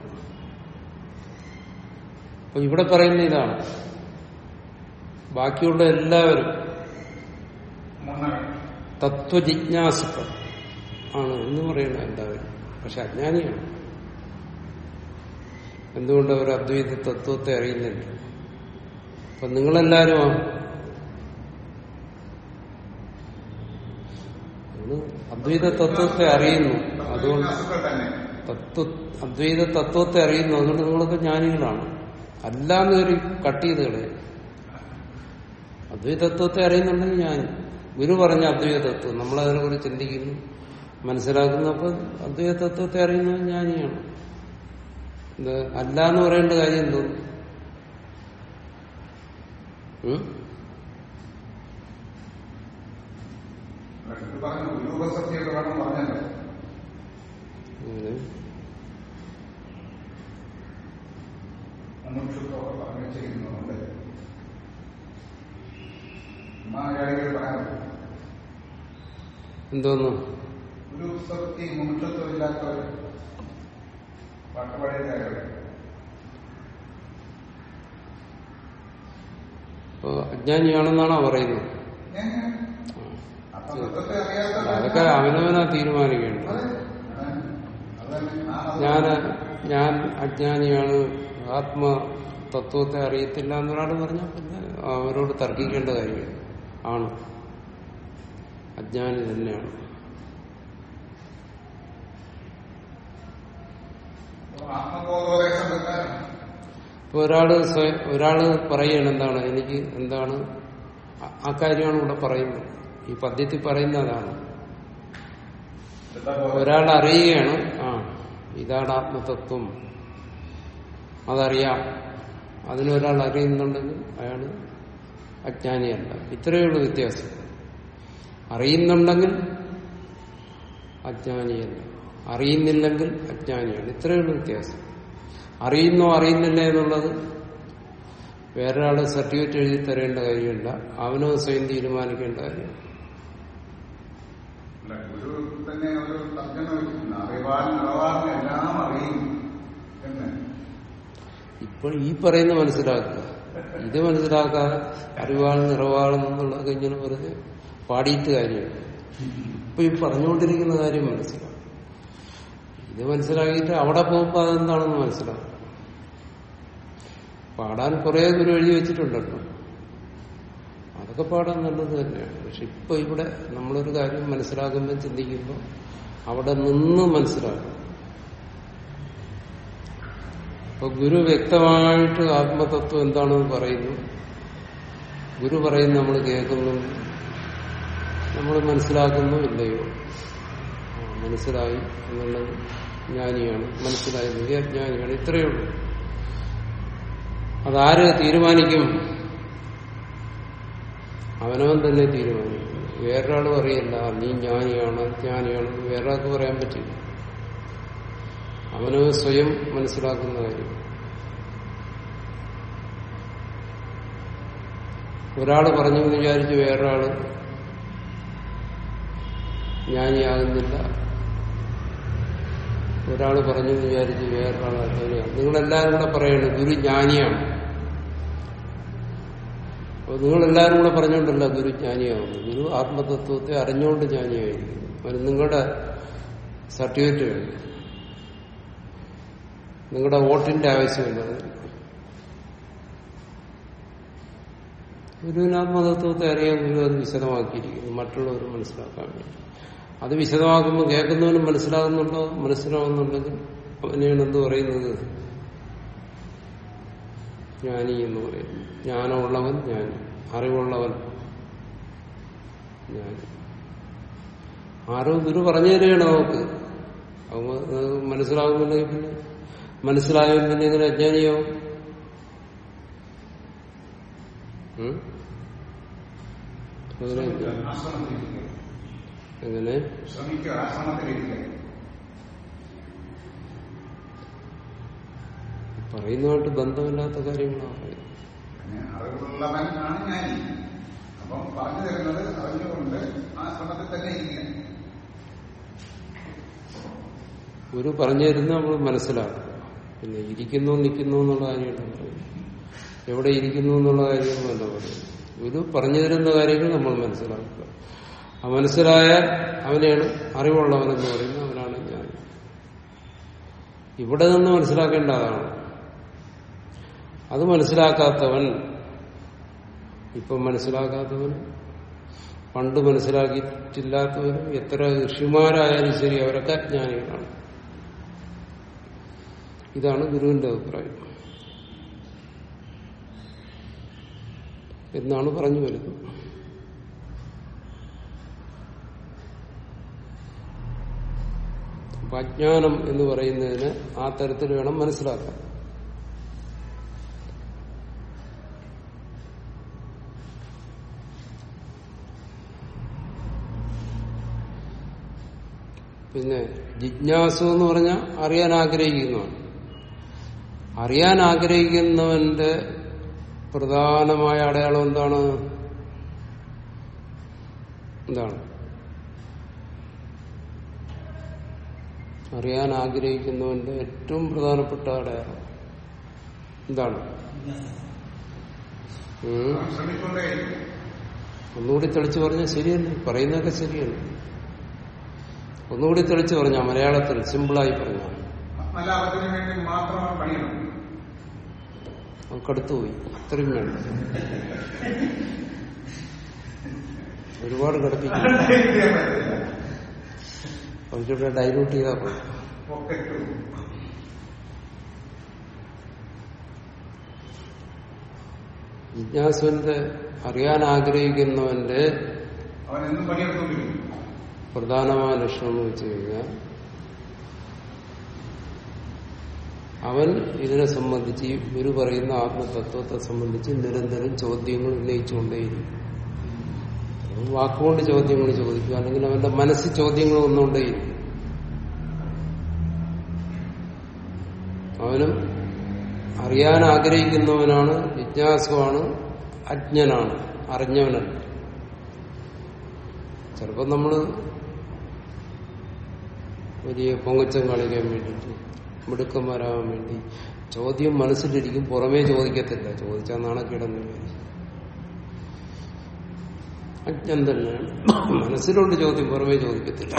അപ്പൊ ഇവിടെ പറയുന്ന ഇതാണ് ബാക്കിയുള്ള എല്ലാവരും മുന്നണി തത്വജിജ്ഞാസുക്കൾ ആണ് എന്ന് പറയുന്ന എല്ലാവരും പക്ഷെ അജ്ഞാനിയാണ് എന്തുകൊണ്ട് അവർ അദ്വൈത തത്വത്തെ അറിയുന്നില്ല അപ്പൊ നിങ്ങളെല്ലാരും നിങ്ങൾ അദ്വൈത തത്വത്തെ അറിയുന്നു അതുകൊണ്ട് തത്വജിജ്ഞാസുക്കൾ തന്നെ തത്വ അദ്വൈത തത്വത്തെ അറിയുന്നു അതുകൊണ്ട് നിങ്ങളൊക്കെ ജ്ഞാനികളാണ് അല്ലാന്ന് ഒരു കട്ട് ചെയ്ത് കളയും അദ്വൈത തത്വത്തെ അറിയുന്നുണ്ടെങ്കിൽ ഞാൻ ഗുരു പറഞ്ഞ അദ്വൈത തത്വം നമ്മൾ അതിനെക്കുറിച്ച് ചിന്തിക്കുന്നു മനസ്സിലാക്കുന്നു അപ്പൊ അദ്വൈത തത്വത്തെ അറിയുന്നത് ജ്ഞാനിയാണ് ഇത് അല്ല എന്ന് പറയേണ്ട കാര്യം എന്തോ ഉം? ഇത് പറഞ്ഞു രൂപസത്യൊക്കെ വേണം പറഞ്ഞല്ലോ അങ്ങനെ മുമുക്ഷുത്വമൊക്കെ പറഞ്ഞു വെച്ചിരിക്കുന്നുണ്ട് മലയാളികൾ പറയാറുണ്ട് എന്തോന്നു ഒരു സത്യ മുമുക്ഷത്വം ഇല്ലാത്തവർ പാട്ടുപാടിയതായ ഇപ്പൊ അജ്ഞാനിയാണെന്നാണോ പറയുന്നത് അപ്പൊ തത്വത്തെ അറിയാത്ത അതൊക്കെ അവനവനാ തീരുമാനിക്കേണ്ടത് അതെ. അതാണ്. അതന്നെ. ആ മതം. ഞാൻ ഞാൻ അജ്ഞാനിയാണ് ആത്മതത്വത്തെ അറിയത്തില്ല എന്നൊരാൾ പറഞ്ഞാൽ പിന്നെ അവരോട് തർക്കിക്കേണ്ട കാര്യമില്ല ആണ് അജ്ഞാനി തന്നെയാണ് ആത്മബോധോപദേശം വെക്കാൻ ഇപ്പൊ ഒരാള് സ്വയം ഒരാള് പറയണം എന്താണ് എനിക്ക് എന്താണ് ആ- ആ കാര്യമാണ് ഇവിടെ പറയുന്നത് ഈ പദ്യത്തിൽ പറയുന്നതാണ് ഒരാൾ അറിയുകയാണ് ആ ഇതാണ് ആത്മതത്വം അതറിയാം അതിനൊരാൾ അറിയുന്നുണ്ടെങ്കിൽ അയാൾ അജ്ഞാനിയല്ല ഇത്രയേ ഉള്ളൂ വ്യത്യാസം അറിയുന്നുണ്ടെങ്കിൽ അജ്ഞാനിയല്ല അറിയുന്നില്ലെങ്കിൽ അജ്ഞാനിയാണ് ഇത്രയേ ഉള്ളൂ വ്യത്യാസം അറിയുന്നോ അറിയുന്നില്ല എന്നുള്ളത് വേറൊരാള് സർട്ടിഫിക്കറ്റ് എഴുതി തരേണ്ട കാര്യമില്ല അവനോ സ്വയം തീരുമാനിക്കേണ്ട കാര്യമാണ് അല്ല, ഗുരു തന്നെ ഒരു തർജ്ജമ വെച്ചിട്ടുണ്ട് അറിവാൻ നിറവാറിന് എല്ലാം അറിയും എന്ന് ഇപ്പോൾ ഈ പറയുന്ന മനസ്സിലാക്കുക ഇത് മനസ്സിലാക്കാതെ അറിവാൾ നിറവാളെന്നുള്ളതൊക്കെ ഇങ്ങനെ വെറുതെ പാടിയിട്ട് കാര്യമില്ല ഇപ്പൊ ഈ പറഞ്ഞുകൊണ്ടിരിക്കുന്ന കാര്യം മനസ്സിലാവും ഇത് മനസ്സിലാക്കിയിട്ട് അവിടെ പോകുമ്പോൾ അതെന്താണെന്ന് മനസ്സിലാവും പാടാൻ കുറെ ഗുരു എഴുതി വെച്ചിട്ടുണ്ടല്ലോ അതൊക്കെ പാടാൻ നല്ലത് തന്നെയാണ് പക്ഷെ ഇപ്പൊ ഇവിടെ നമ്മളൊരു കാര്യം മനസ്സിലാക്കുമ്പോൾ ചിന്തിക്കുമ്പോൾ അവിടെ നിന്ന് മനസ്സിലാക്കും അപ്പൊ ഗുരു വ്യക്തമായിട്ട് ആത്മതത്വം എന്താണെന്ന് പറയുന്നു ഗുരു പറയുന്നു നമ്മൾ കേൾക്കുന്നു നമ്മൾ മനസ്സിലാക്കുന്നു ഇല്ലയോ ആ, മനസ്സിലായി എന്നുള്ളത് ജ്ഞാനിയാണ് മനസ്സിലായത് അജ്ഞാനിയാണ് ഇത്രയേ ഉള്ളൂ അതാര് തീരുമാനിക്കും അവനവൻ തന്നെ തീരുമാനിക്കും വേറൊരാൾ പറയല്ല നീ ജ്ഞാനിയാണ് ജ്ഞാനിയാണെന്ന് വേറൊരാൾക്ക് പറയാൻ പറ്റില്ല അവനവൻ സ്വയം മനസ്സിലാക്കുന്ന കാര്യം ഒരാള് പറഞ്ഞു എന്ന് വിചാരിച്ച് വേറൊരാള് ജ്ഞാനിയാകുന്നില്ല ഒരാള് പറഞ്ഞു എന്ന് വിചാരിച്ച് വേറൊരാൾ അജ്ഞാനിയാണ് നിങ്ങളെല്ലാവരും കൂടെ പറയണം ഗുരു ജ്ഞാനിയാണ് അപ്പൊ നിങ്ങളെല്ലാവരും കൂടെ പറഞ്ഞുകൊണ്ടല്ല ഗുരു ജ്ഞാനിയാവുന്നു ഗുരു ആത്മതത്വത്തെ അറിഞ്ഞുകൊണ്ട് ജ്ഞാനിയായിരിക്കും അതിന് നിങ്ങളുടെ സർട്ടിഫിക്കറ്റ് വേണം നിങ്ങളുടെ വോട്ടിന്റെ ആവശ്യമില്ല അതിന്. ഗുരുവിന് ആത്മതത്വത്തെ അറിയാൻ ഗുരു അത് വിശദമാക്കിയിരിക്കുന്നു മറ്റുള്ളവർ മനസ്സിലാക്കാൻ വേണ്ടി അത് വിശദമാക്കുമ്പോൾ കേൾക്കുന്നവനും മനസ്സിലാകുന്നുണ്ടോ മനസ്സിലാവുന്നുണ്ടെങ്കിൽ അവനെയാണ് എന്ത് പറയുന്നത് ജ്ഞാനി എന്ന് പറയുന്നു ജ്ഞാനമുള്ളവൻ ജ്ഞാനി അറിവുള്ളവൻ ജ്ഞാനി ആരോ ഗുരു പറഞ്ഞു തരികയാണ് നമുക്ക് അത് മനസ്സിലാകുന്നുണ്ടെങ്കിൽ പിന്നെ മനസ്സിലായവൻ പിന്നെ എങ്ങനെ അജ്ഞാനിയാവും ഉം? അങ്ങനെ ആശ്രമത്തിലിരിക്കുക എങ്ങനെ ശ്രമിക്കുക ആശ്രമത്തിലിരിക്കുക പറയുന്നതുമായിട്ട് ബന്ധമില്ലാത്ത കാര്യങ്ങളാണ് പറയുന്നത് പിന്നെ അറിവുള്ളവൻ ആണ് ജ്ഞാനി അപ്പം പറഞ്ഞു തരുന്നത് അറിഞ്ഞുകൊണ്ട് ആ ശ്രമത്തിൽ തന്നെ ഇരിക്കുക ഗുരു പറഞ്ഞു തരുന്നത് നമ്മൾ മനസ്സിലാക്കുക പിന്നെ ഇരിക്കുന്നു നിൽക്കുന്നു എന്നുള്ള കാര്യമാണ് പറയുന്നത് എവിടെ ഇരിക്കുന്നു എന്നുള്ള കാര്യമൊന്നുമല്ല പറയുന്നത് ഗുരു പറഞ്ഞു തരുന്ന കാര്യങ്ങൾ നമ്മൾ മനസ്സിലാക്കുക ആ മനസ്സിലായാൽ അവനെയാണ് അറിവുള്ളവനെന്ന് പറയുന്നത് അവനാണ് ഞാൻ ഇവിടെ നിന്ന് മനസ്സിലാക്കേണ്ട അതാണ് അത് മനസ്സിലാക്കാത്തവൻ ഇപ്പം മനസ്സിലാക്കാത്തവൻ പണ്ട് മനസ്സിലാക്കിയിട്ടില്ലാത്തവരും എത്ര ഋഷിമാരായാലും ശരി അവരൊക്കെ ജ്ഞാനികളാണ് ഇതാണ് ഗുരുവിന്റെ അഭിപ്രായം എന്നാണ് പറഞ്ഞു വരുന്നത് അപ്പൊ അജ്ഞാനം എന്ന് പറയുന്നതിന് ആ തരത്തിൽ വേണം മനസ്സിലാക്കാൻ പിന്നെ ജിജ്ഞാസു എന്ന് പറഞ്ഞാൽ അറിയാൻ ആഗ്രഹിക്കുന്നതാണ് അറിയാൻ ആഗ്രഹിക്കുന്നവന്റെ പ്രധാനമായ അടയാളം എന്താണ് എന്താണ് അറിയാൻ ആഗ്രഹിക്കുന്നവന്റെ ഏറ്റവും പ്രധാനപ്പെട്ട അടയാളം എന്താണ് ഉം. അവൻ ശ്രമിക്കൊണ്ടേയിരിക്കും ഒന്നുകൂടി തെളിച്ചു പറഞ്ഞാൽ ശരിയല്ലേ പറയുന്നതൊക്കെ ശരിയാണ് ഒന്നുകൂടി തെളിച്ചു പറഞ്ഞാ മലയാളത്തിൽ സിമ്പിളായി പറഞ്ഞ ആത്മലാഭത്തിന് വേണ്ടി മാത്രം അവൻ പണിയണം നമുക്കടുത്തു പോയി അത്രയും വേണ്ട ഒരുപാട് കിടപ്പിക്കും അല്ലാണ്ട് ചെയ്യാൻ പറ്റില്ല കുറച്ചുകൂടെ ഡൈലൂട്ട് ചെയ്താൽ പോയി പോക്കറ്റും ജിജ്ഞാസുവിന്റെ അറിയാൻ ആഗ്രഹിക്കുന്നവന്റെ അവൻ എന്നും പണിയെടുത്തുകൊണ്ടിരിക്കും പ്രധാനമായ ലക്ഷ്യം എന്ന് വെച്ച് കഴിഞ്ഞാൽ അവൻ ഇതിനെ സംബന്ധിച്ച് ഈ ഗുരു പറയുന്ന ആത്മതത്വത്തെ സംബന്ധിച്ച് നിരന്തരം ചോദ്യങ്ങൾ ഉന്നയിച്ചുകൊണ്ടേയിരിക്കും വാക്കുകൊണ്ട് ചോദ്യങ്ങൾ ചോദിക്കുക അല്ലെങ്കിൽ അവന്റെ മനസ്സിൽ ചോദ്യങ്ങൾ വന്നുകൊണ്ടേയിരിക്കും അവനും അറിയാൻ ആഗ്രഹിക്കുന്നവനാണ് ജിജ്ഞാസുവാണ് അജ്ഞനാണ് അറിഞ്ഞവനല്ല ചിലപ്പോൾ നമ്മള് വലിയ പൊങ്ങച്ചം കാണിക്കാൻ വേണ്ടിയിട്ട് മിടുക്കം വരാൻ വേണ്ടി ചോദ്യം മനസ്സിലിരിക്കും പുറമേ ചോദിക്കത്തില്ല ചോദിച്ചാൽ നാണക്കേടെന്ന് വിചാരിക്കും അജ്ഞൻ തന്നെയാണ് മനസ്സിലുണ്ട് ചോദ്യം പുറമേ ചോദിക്കത്തില്ല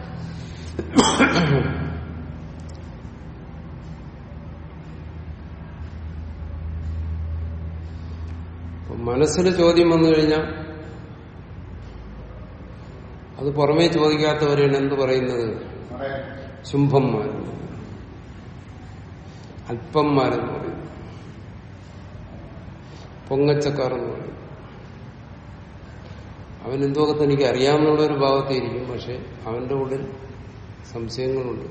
അപ്പൊ മനസ്സിൽ ചോദ്യം വന്നു കഴിഞ്ഞാൽ അത് പുറമേ ചോദിക്കാത്തവരെയാണ് എന്ത് പറയുന്നത് പറയാൻ ശുംഭന്മാരെന്ന് പറയും. അല്പന്മാരെന്ന് പറയും പൊങ്ങച്ചക്കാരെന്ന് പറയും അവൻ എന്തൊക്കെ തനിക്ക് അറിയാമെന്നുള്ള ഒരു ഭാഗത്തേയിരിക്കും പക്ഷെ അവന്റെ ഉള്ളിൽ സംശയങ്ങളുണ്ട്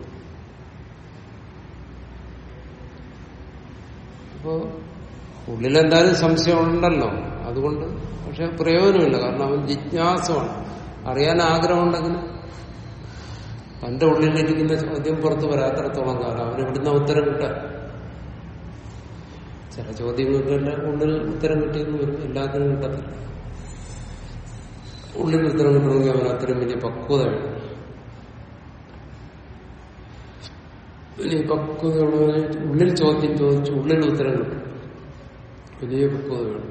അപ്പോ ഉള്ളിലെന്തായാലും സംശയമുണ്ടല്ലോ അതുകൊണ്ട് പക്ഷെ പ്രയോജനമില്ല കാരണം അവൻ ജിജ്ഞാസമാണ് അറിയാൻ ആഗ്രഹമുണ്ടെങ്കിൽ തന്റെ ഉള്ളിലിരിക്കുന്ന ചോദ്യം പുറത്തു വരാത്തിടത്തോളം കാലം അവന് ഇവിടുന്ന് ഉത്തരം കിട്ടാൻ ചില ചോദ്യങ്ങൾക്കെല്ലാം ഉള്ളിൽ ഉത്തരം കിട്ടിയെന്ന് വരും എല്ലാത്തിനും കിട്ടത്തില്ല ഉള്ളിൽ ഉത്തരം കിട്ടണമെങ്കിൽ അവൻ അത്രയും വലിയ പക്വത വേണം വലിയ പക്വതയുള്ളവനെ ഉള്ളിൽ ചോദ്യം ചോദിച്ചു ഉള്ളിൽ ഉത്തരം കിട്ടും വലിയ പക്വത വേണം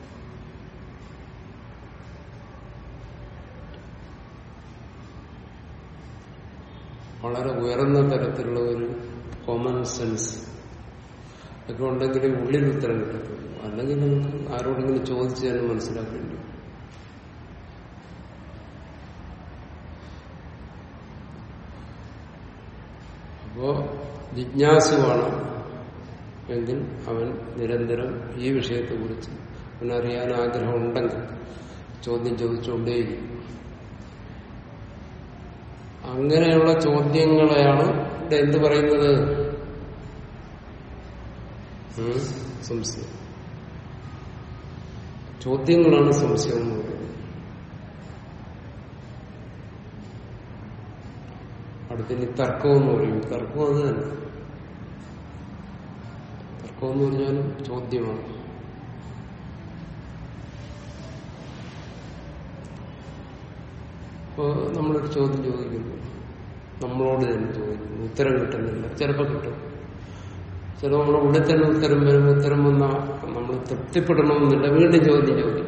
വളരെ ഉയർന്ന തരത്തിലുള്ള ഒരു കോമൺ സെൻസ് ഒക്കെ ഉണ്ടെങ്കിൽ ഉള്ളിൽ ഉത്തരം കിട്ടത്തുള്ളൂ അല്ലെങ്കിൽ നമുക്ക് ആരോടെങ്കിലും ചോദിച്ച് തന്നെ മനസ്സിലാക്കേണ്ടി വരും. അപ്പോ ജിജ്ഞാസുവാണ് എങ്കിൽ അവൻ നിരന്തരം ഈ വിഷയത്തെക്കുറിച്ച് അവനറിയാൻ ആഗ്രഹമുണ്ടെങ്കിൽ ചോദ്യം ചോദിച്ചുകൊണ്ടേയിരിക്കും അങ്ങനെയുള്ള ചോദ്യങ്ങളെയാണ് ഇവിടെ എന്ത് പറയുന്നത് ഉം? സംശയം ചോദ്യങ്ങളാണ് സംശയം എന്ന് പറയുന്നത് അടുത്തിന് തർക്കം എന്ന് പറയും തർക്കം അത് തന്നെ തർക്കമെന്ന് പറഞ്ഞാലും ചോദ്യമാണ് ഇപ്പോൾ നമ്മളൊരു ചോദ്യം ചോദിക്കുന്നു നമ്മളോട് തന്നെ ചോദിക്കുന്നു ഉത്തരം കിട്ടുന്നില്ല ചിലപ്പോൾ കിട്ടും ചിലപ്പോൾ നമ്മുടെ ഉള്ളിൽ തന്നെ ഉത്തരം വരും ഉത്തരം വന്നാൽ നമ്മൾ തൃപ്തിപ്പെടണമെന്നില്ല വീണ്ടും ചോദ്യം ചോദിക്കും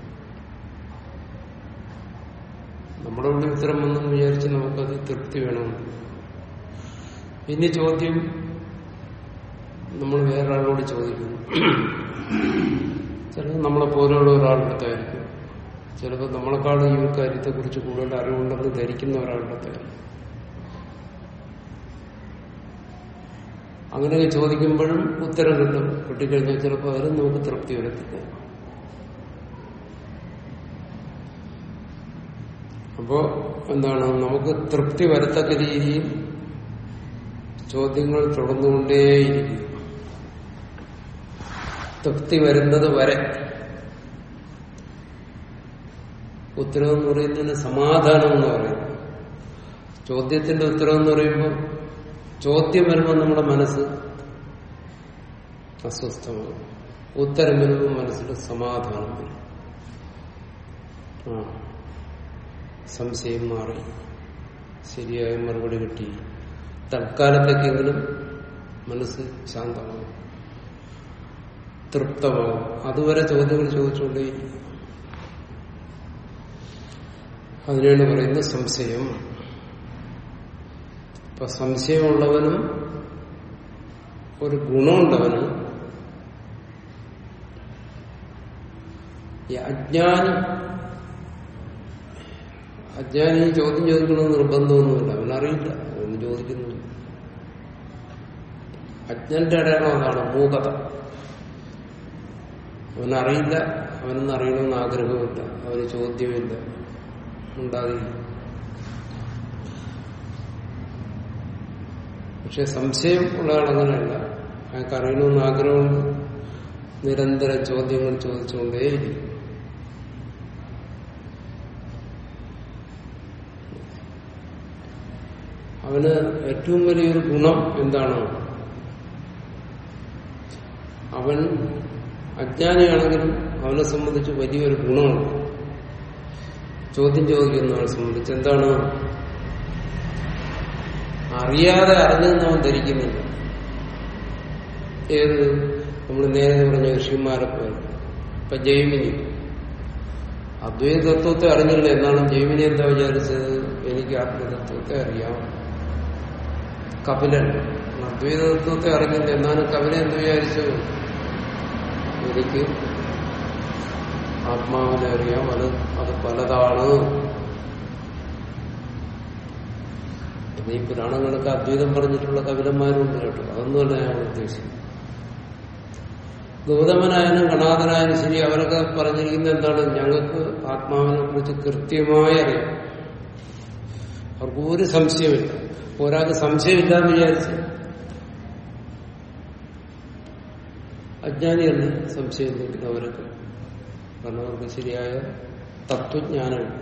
നമ്മുടെ ഉള്ളിൽ ഉത്തരം വന്നെന്ന് വിചാരിച്ച് നമുക്കത് തൃപ്തി വേണമെന്ന് ഇനി ചോദ്യം നമ്മൾ വേറൊരാളോട് ചോദിക്കുന്നു ചിലപ്പോൾ നമ്മളെ പോലെയുള്ള ഒരാളുടെ ചിലപ്പോൾ നമ്മളെക്കാളും ഈ കാര്യത്തെക്കുറിച്ച് കൂടുതൽ അറിവുണ്ടെന്ന് ധരിക്കുന്ന ഒരാളുടെ ആയിരിക്കും അങ്ങനെയൊക്കെ ചോദിക്കുമ്പോഴും ഉത്തരം കിട്ടും കിട്ടിക്കഴിഞ്ഞാൽ ചിലപ്പോൾ അതിലും നമുക്ക് തൃപ്തി വരത്തില്ല അപ്പോ എന്താണ് നമുക്ക് തൃപ്തി വരത്തക്ക രീതിയിൽ ചോദ്യങ്ങൾ തുടർന്നുകൊണ്ടേയിരിക്കും തൃപ്തി വരുന്നത് വരെ ഉത്തരം എന്ന് പറയുന്നതിന് സമാധാനം എന്ന് പറയുന്നു ചോദ്യത്തിന്റെ ഉത്തരം എന്ന് പറയുമ്പോൾ ചോദ്യം വരുമ്പോൾ നമ്മുടെ മനസ്സ് അസ്വസ്ഥമാകും ഉത്തരം വരുമ്പോൾ മനസ്സിൽ സമാധാനം വരും ആ സംശയം മാറി ശരിയായ മറുപടി കിട്ടി തൽക്കാലത്തേക്കെങ്കിലും മനസ്സ് ശാന്തമാകും തൃപ്തമാകും അതുവരെ ചോദ്യങ്ങൾ ചോദിച്ചുകൊണ്ടേയിരിക്കും അതിനാണ് പറയുന്നത് സംശയം ഇപ്പൊ സംശയമുള്ളവനും ഒരു ഗുണമുണ്ടവന് ഈ അജ്ഞാനി അജ്ഞാനി ചോദ്യം ചോദിക്കണമെന്ന് നിർബന്ധമൊന്നുമില്ല അവനറിയില്ല അവന് ചോദിക്കുന്നില്ല അജ്ഞന്റെ അടയാളം അതാണ് മൂകത അവനറിയില്ല അവനൊന്നും അറിയണമെന്ന് ആഗ്രഹമില്ല അവന് ചോദ്യമില്ല ഉണ്ടാകില്ല പക്ഷെ സംശയം ഉള്ള ആളങ്ങനെയല്ല അയാൾക്ക് അറിയണമെന്ന് ആഗ്രഹമുണ്ട് നിരന്തരം ചോദ്യങ്ങൾ ചോദിച്ചുകൊണ്ടേയിരിക്കും അവന് ഏറ്റവും വലിയൊരു ഗുണം എന്താണ് അവൻ അജ്ഞാനിയാണെങ്കിലും അവനെ സംബന്ധിച്ച് വലിയൊരു ഗുണമാണ് ചോദ്യം ചോദിക്കുന്നവനെ സംബന്ധിച്ച് എന്താണ് അറിയാതെ അറിഞ്ഞെന്ന് അവൻ ധരിക്കുന്നില്ല ഏത് നമ്മൾ നേരത്തെ പറഞ്ഞ ഋഷിമാരെ പോലെ ഇപ്പൊ ജൈമിനി അദ്വൈത തത്വത്തെ അറിഞ്ഞില്ല എന്നാണ് ജൈമിനി എന്താ വിചാരിച്ചത് എനിക്ക് ആത്മതത്വത്തെ അറിയാം കപിലൻ അദ്വൈത തത്വത്തെ അറിഞ്ഞില്ല എന്നാണ് കപിലൻ എന്ത് വിചാരിച്ചു എനിക്ക് ആത്മാവിനെ അറിയാം അത് അത് പലതാണ് ഈ പുരാണങ്ങളൊക്കെ അദ്വൈതം പറഞ്ഞിട്ടുള്ള കവിതന്മാരുണ്ട് കേട്ടോ അതൊന്നുമല്ല ഞാൻ ഉദ്ദേശിക്കുന്നത് ഗൗതമനായാലും ഗണാഥനായാലും ശരി അവരൊക്കെ പറഞ്ഞിരിക്കുന്നത് എന്താണ് ഞങ്ങൾക്ക് ആത്മാവിനെ കുറിച്ച് കൃത്യമായി അറിയാം അവർക്ക് ഒരു സംശയമില്ല ഒരാൾക്ക് സംശയമില്ലാന്ന് വിചാരിച്ച് അജ്ഞാനിയല്ല സംശയമില്ലെങ്കിൽ അവരൊക്കെ കാരണം അവർക്ക് ശരിയായ തത്വജ്ഞാനമുണ്ട്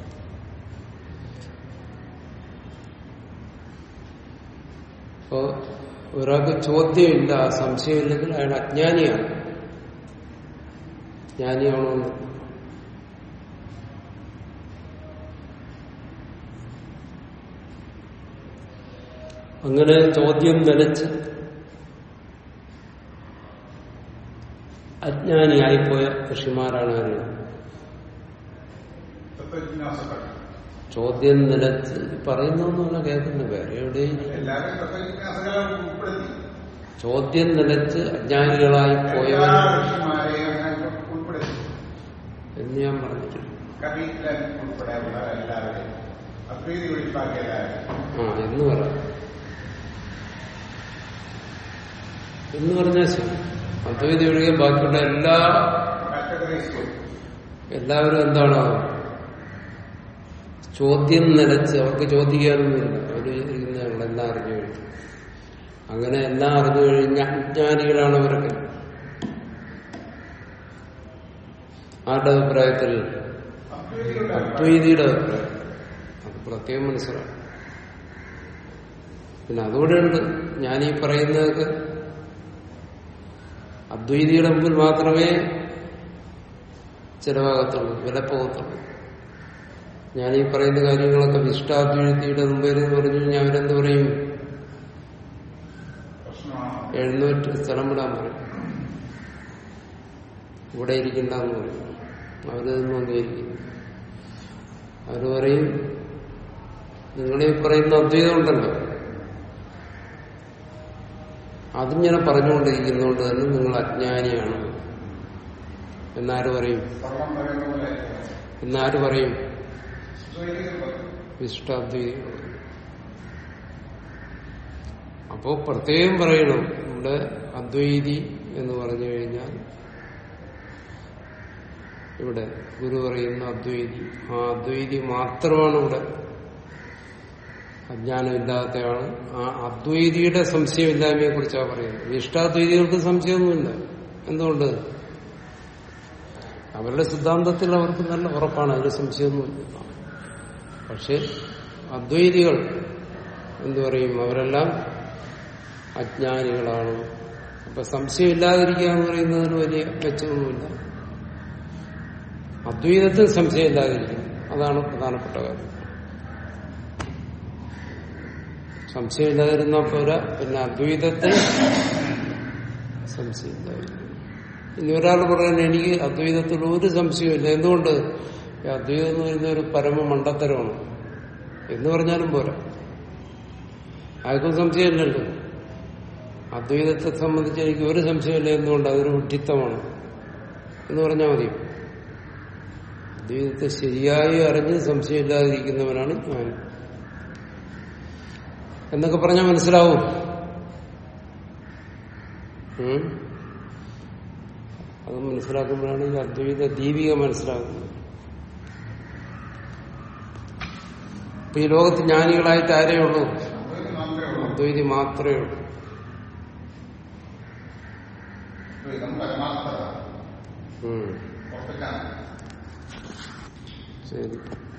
അപ്പോ ഒരാൾക്ക് ചോദ്യമില്ല സംശയമില്ലെങ്കിൽ അയാൾ അജ്ഞാനിയാണ് ജ്ഞാനിയാണോ എന്ന് അങ്ങനെ ചോദ്യം നിലച്ച് അജ്ഞാനിയായിപ്പോയ ഋഷിമാരാണ് അറിയുന്നത് തത്വജിജ്ഞാസകൾ ചോദ്യം നിലച്ച് പറയുന്നൊന്നുമല്ല കേൾക്കുന്നു വേറെ എവിടെയും എല്ലാവരും തത്വജിജ്ഞാസകളെ ഉൾപ്പെടുത്തി ചോദ്യം നിലച്ച് അജ്ഞാനികളായി പോയവൻ എല്ലാ ഋഷിമാരെയും അങ്ങനെ ഉൾപ്പെടുത്തി എന്ന് ഞാൻ പറഞ്ഞിട്ടുണ്ട് കപിലൻ ഉൾപ്പെടെയുള്ള എല്ലാവരെയും അദ്വൈതി ഒഴിപ്പാക്കിയ എല്ലാവരും ആ എന്ന് പറയാം എന്ന് പറഞ്ഞാൽ ശരി അദ്വൈതി ഒഴികെ ബാക്കിയുള്ള എല്ലാ കാറ്റഗറൈസ് എല്ലാവരും എന്താണ് ചോദ്യം നിലച്ച് അവർക്ക് ചോദിക്കാനൊന്നുമില്ല അവർ വിചാരിക്കുന്ന ഞങ്ങളെല്ലാം അറിഞ്ഞു കഴിഞ്ഞു അങ്ങനെ എല്ലാം അറിഞ്ഞു കഴിഞ്ഞ അജ്ഞാനികളാണ് അവരൊക്കെ ആരുടെ അഭിപ്രായത്തിൽ അദ്വൈതികളുടെ അദ്വൈതിയുടെ അഭിപ്രായം അത് പ്രത്യേകം മനസ്സിലാവും പിന്നെ അതുകൂടെ ഉണ്ട് ഞാനീ പറയുന്നതൊക്കെ അദ്വൈതിയുടെ മുമ്പിൽ മാത്രമേ ചിലവാകത്തുള്ളൂ വിലപ്പോകത്തുള്ളൂ ഞാൻ ഈ പറയുന്ന കാര്യങ്ങളൊക്കെ വിശിഷ്ടാദ്വൈതിയുടെ മുമ്പിൽ എന്ന് പറഞ്ഞു കഴിഞ്ഞാൽ അവരെന്ത് പറയും പ്രശ്നമാണ് എഴുന്നൂറ്റ് സ്ഥലം വിടാൻ പറയും ഇവിടെ ഇരിക്കണ്ടെന്ന് പറയും അവരതൊന്നും അംഗീകരിക്കും അവര് പറയും നിങ്ങളീ പറയുന്ന അദ്വൈതം ഉണ്ടല്ലോ അതിങ്ങനെ പറഞ്ഞുകൊണ്ടിരിക്കുന്നതുകൊണ്ട് തന്നെ നിങ്ങൾ അജ്ഞാനിയാണ് എന്നാര് പറയും സർവം പറയുന്ന പോലെ എന്നാര് പറയും ദ്വൈതികൾ പറയും. വിശിഷ്ടാദ്വൈതികൾ അപ്പോ പ്രത്യേകം പറയണം ഇവിടെ അദ്വൈതി എന്ന് പറഞ്ഞു കഴിഞ്ഞാൽ ഇവിടെ ഗുരു പറയുന്ന അദ്വൈതി ആ അദ്വൈതി മാത്രമാണ് ഇവിടെ അജ്ഞാനമില്ലാത്തയാള് ആ അദ്വൈതിയുടെ സംശയമില്ലായ്മയെ കുറിച്ചാണ് പറയുന്നത് ഇഷ്ടാദ്വൈതികൾക്ക് സംശയമൊന്നുമില്ല എന്തുകൊണ്ട് അവരുടെ സിദ്ധാന്തത്തിൽ അവർക്ക് നല്ല ഉറപ്പാണ് അതിന് സംശയമൊന്നുമില്ല പക്ഷെ അദ്വൈതികൾ എന്തു പറയും അവരെല്ലാം അജ്ഞാനികളാണ് അപ്പൊ സംശയമില്ലാതിരിക്കുക എന്ന് പറയുന്നതിന് വലിയ മെച്ചമൊന്നുമില്ല അദ്വൈതത്തിൽ സംശയമില്ലാതിരിക്കും അതാണ് പ്രധാനപ്പെട്ട കാര്യം സംശയമില്ലാതിരുന്ന പോരാ പിന്നെ അദ്വൈതത്തിൽ സംശയമില്ലാതിരിക്കും ഇനി ഒരാൾ പറയുന്നത് എനിക്ക് അദ്വൈതത്തിൽ ഒരു സംശയമില്ല എന്തുകൊണ്ട് ഈ അദ്വൈതം എന്ന് പറയുന്ന ഒരു പരമ മണ്ടത്തരമാണ് എന്ന് പറഞ്ഞാലും പോരാ ആർക്കും സംശയമില്ലല്ലോ അദ്വൈതത്തെ സംബന്ധിച്ച് എനിക്ക് ഒരു സംശയമില്ല എന്തുകൊണ്ട് അതൊരു വിഡ്ഢിത്തമാണ് എന്ന് പറഞ്ഞാൽ മതി അദ്വൈതത്തെ ശരിയായി അറിഞ്ഞ് സംശയമില്ലാതിരിക്കുന്നവനാണ് ഞാൻ എന്നൊക്കെ പറഞ്ഞാൽ മനസ്സിലാവും ഉം? അത് മനസ്സിലാക്കുമ്പോഴാണ് ഈ അദ്വൈത ദീപിക മനസ്സിലാക്കുന്നത് ഇപ്പൊ ഈ ലോകത്ത് ജ്ഞാനികളായിട്ട് ആരേ ഉള്ളൂ ദ്വൈതം മാത്രമേ ഉള്ളൂ അദ്വൈതി മാത്രമേ ഉള്ളൂ ദ്വൈതം പരമാർത്ഥത ഉം. ഉറപ്പിക്കാൻ ശരി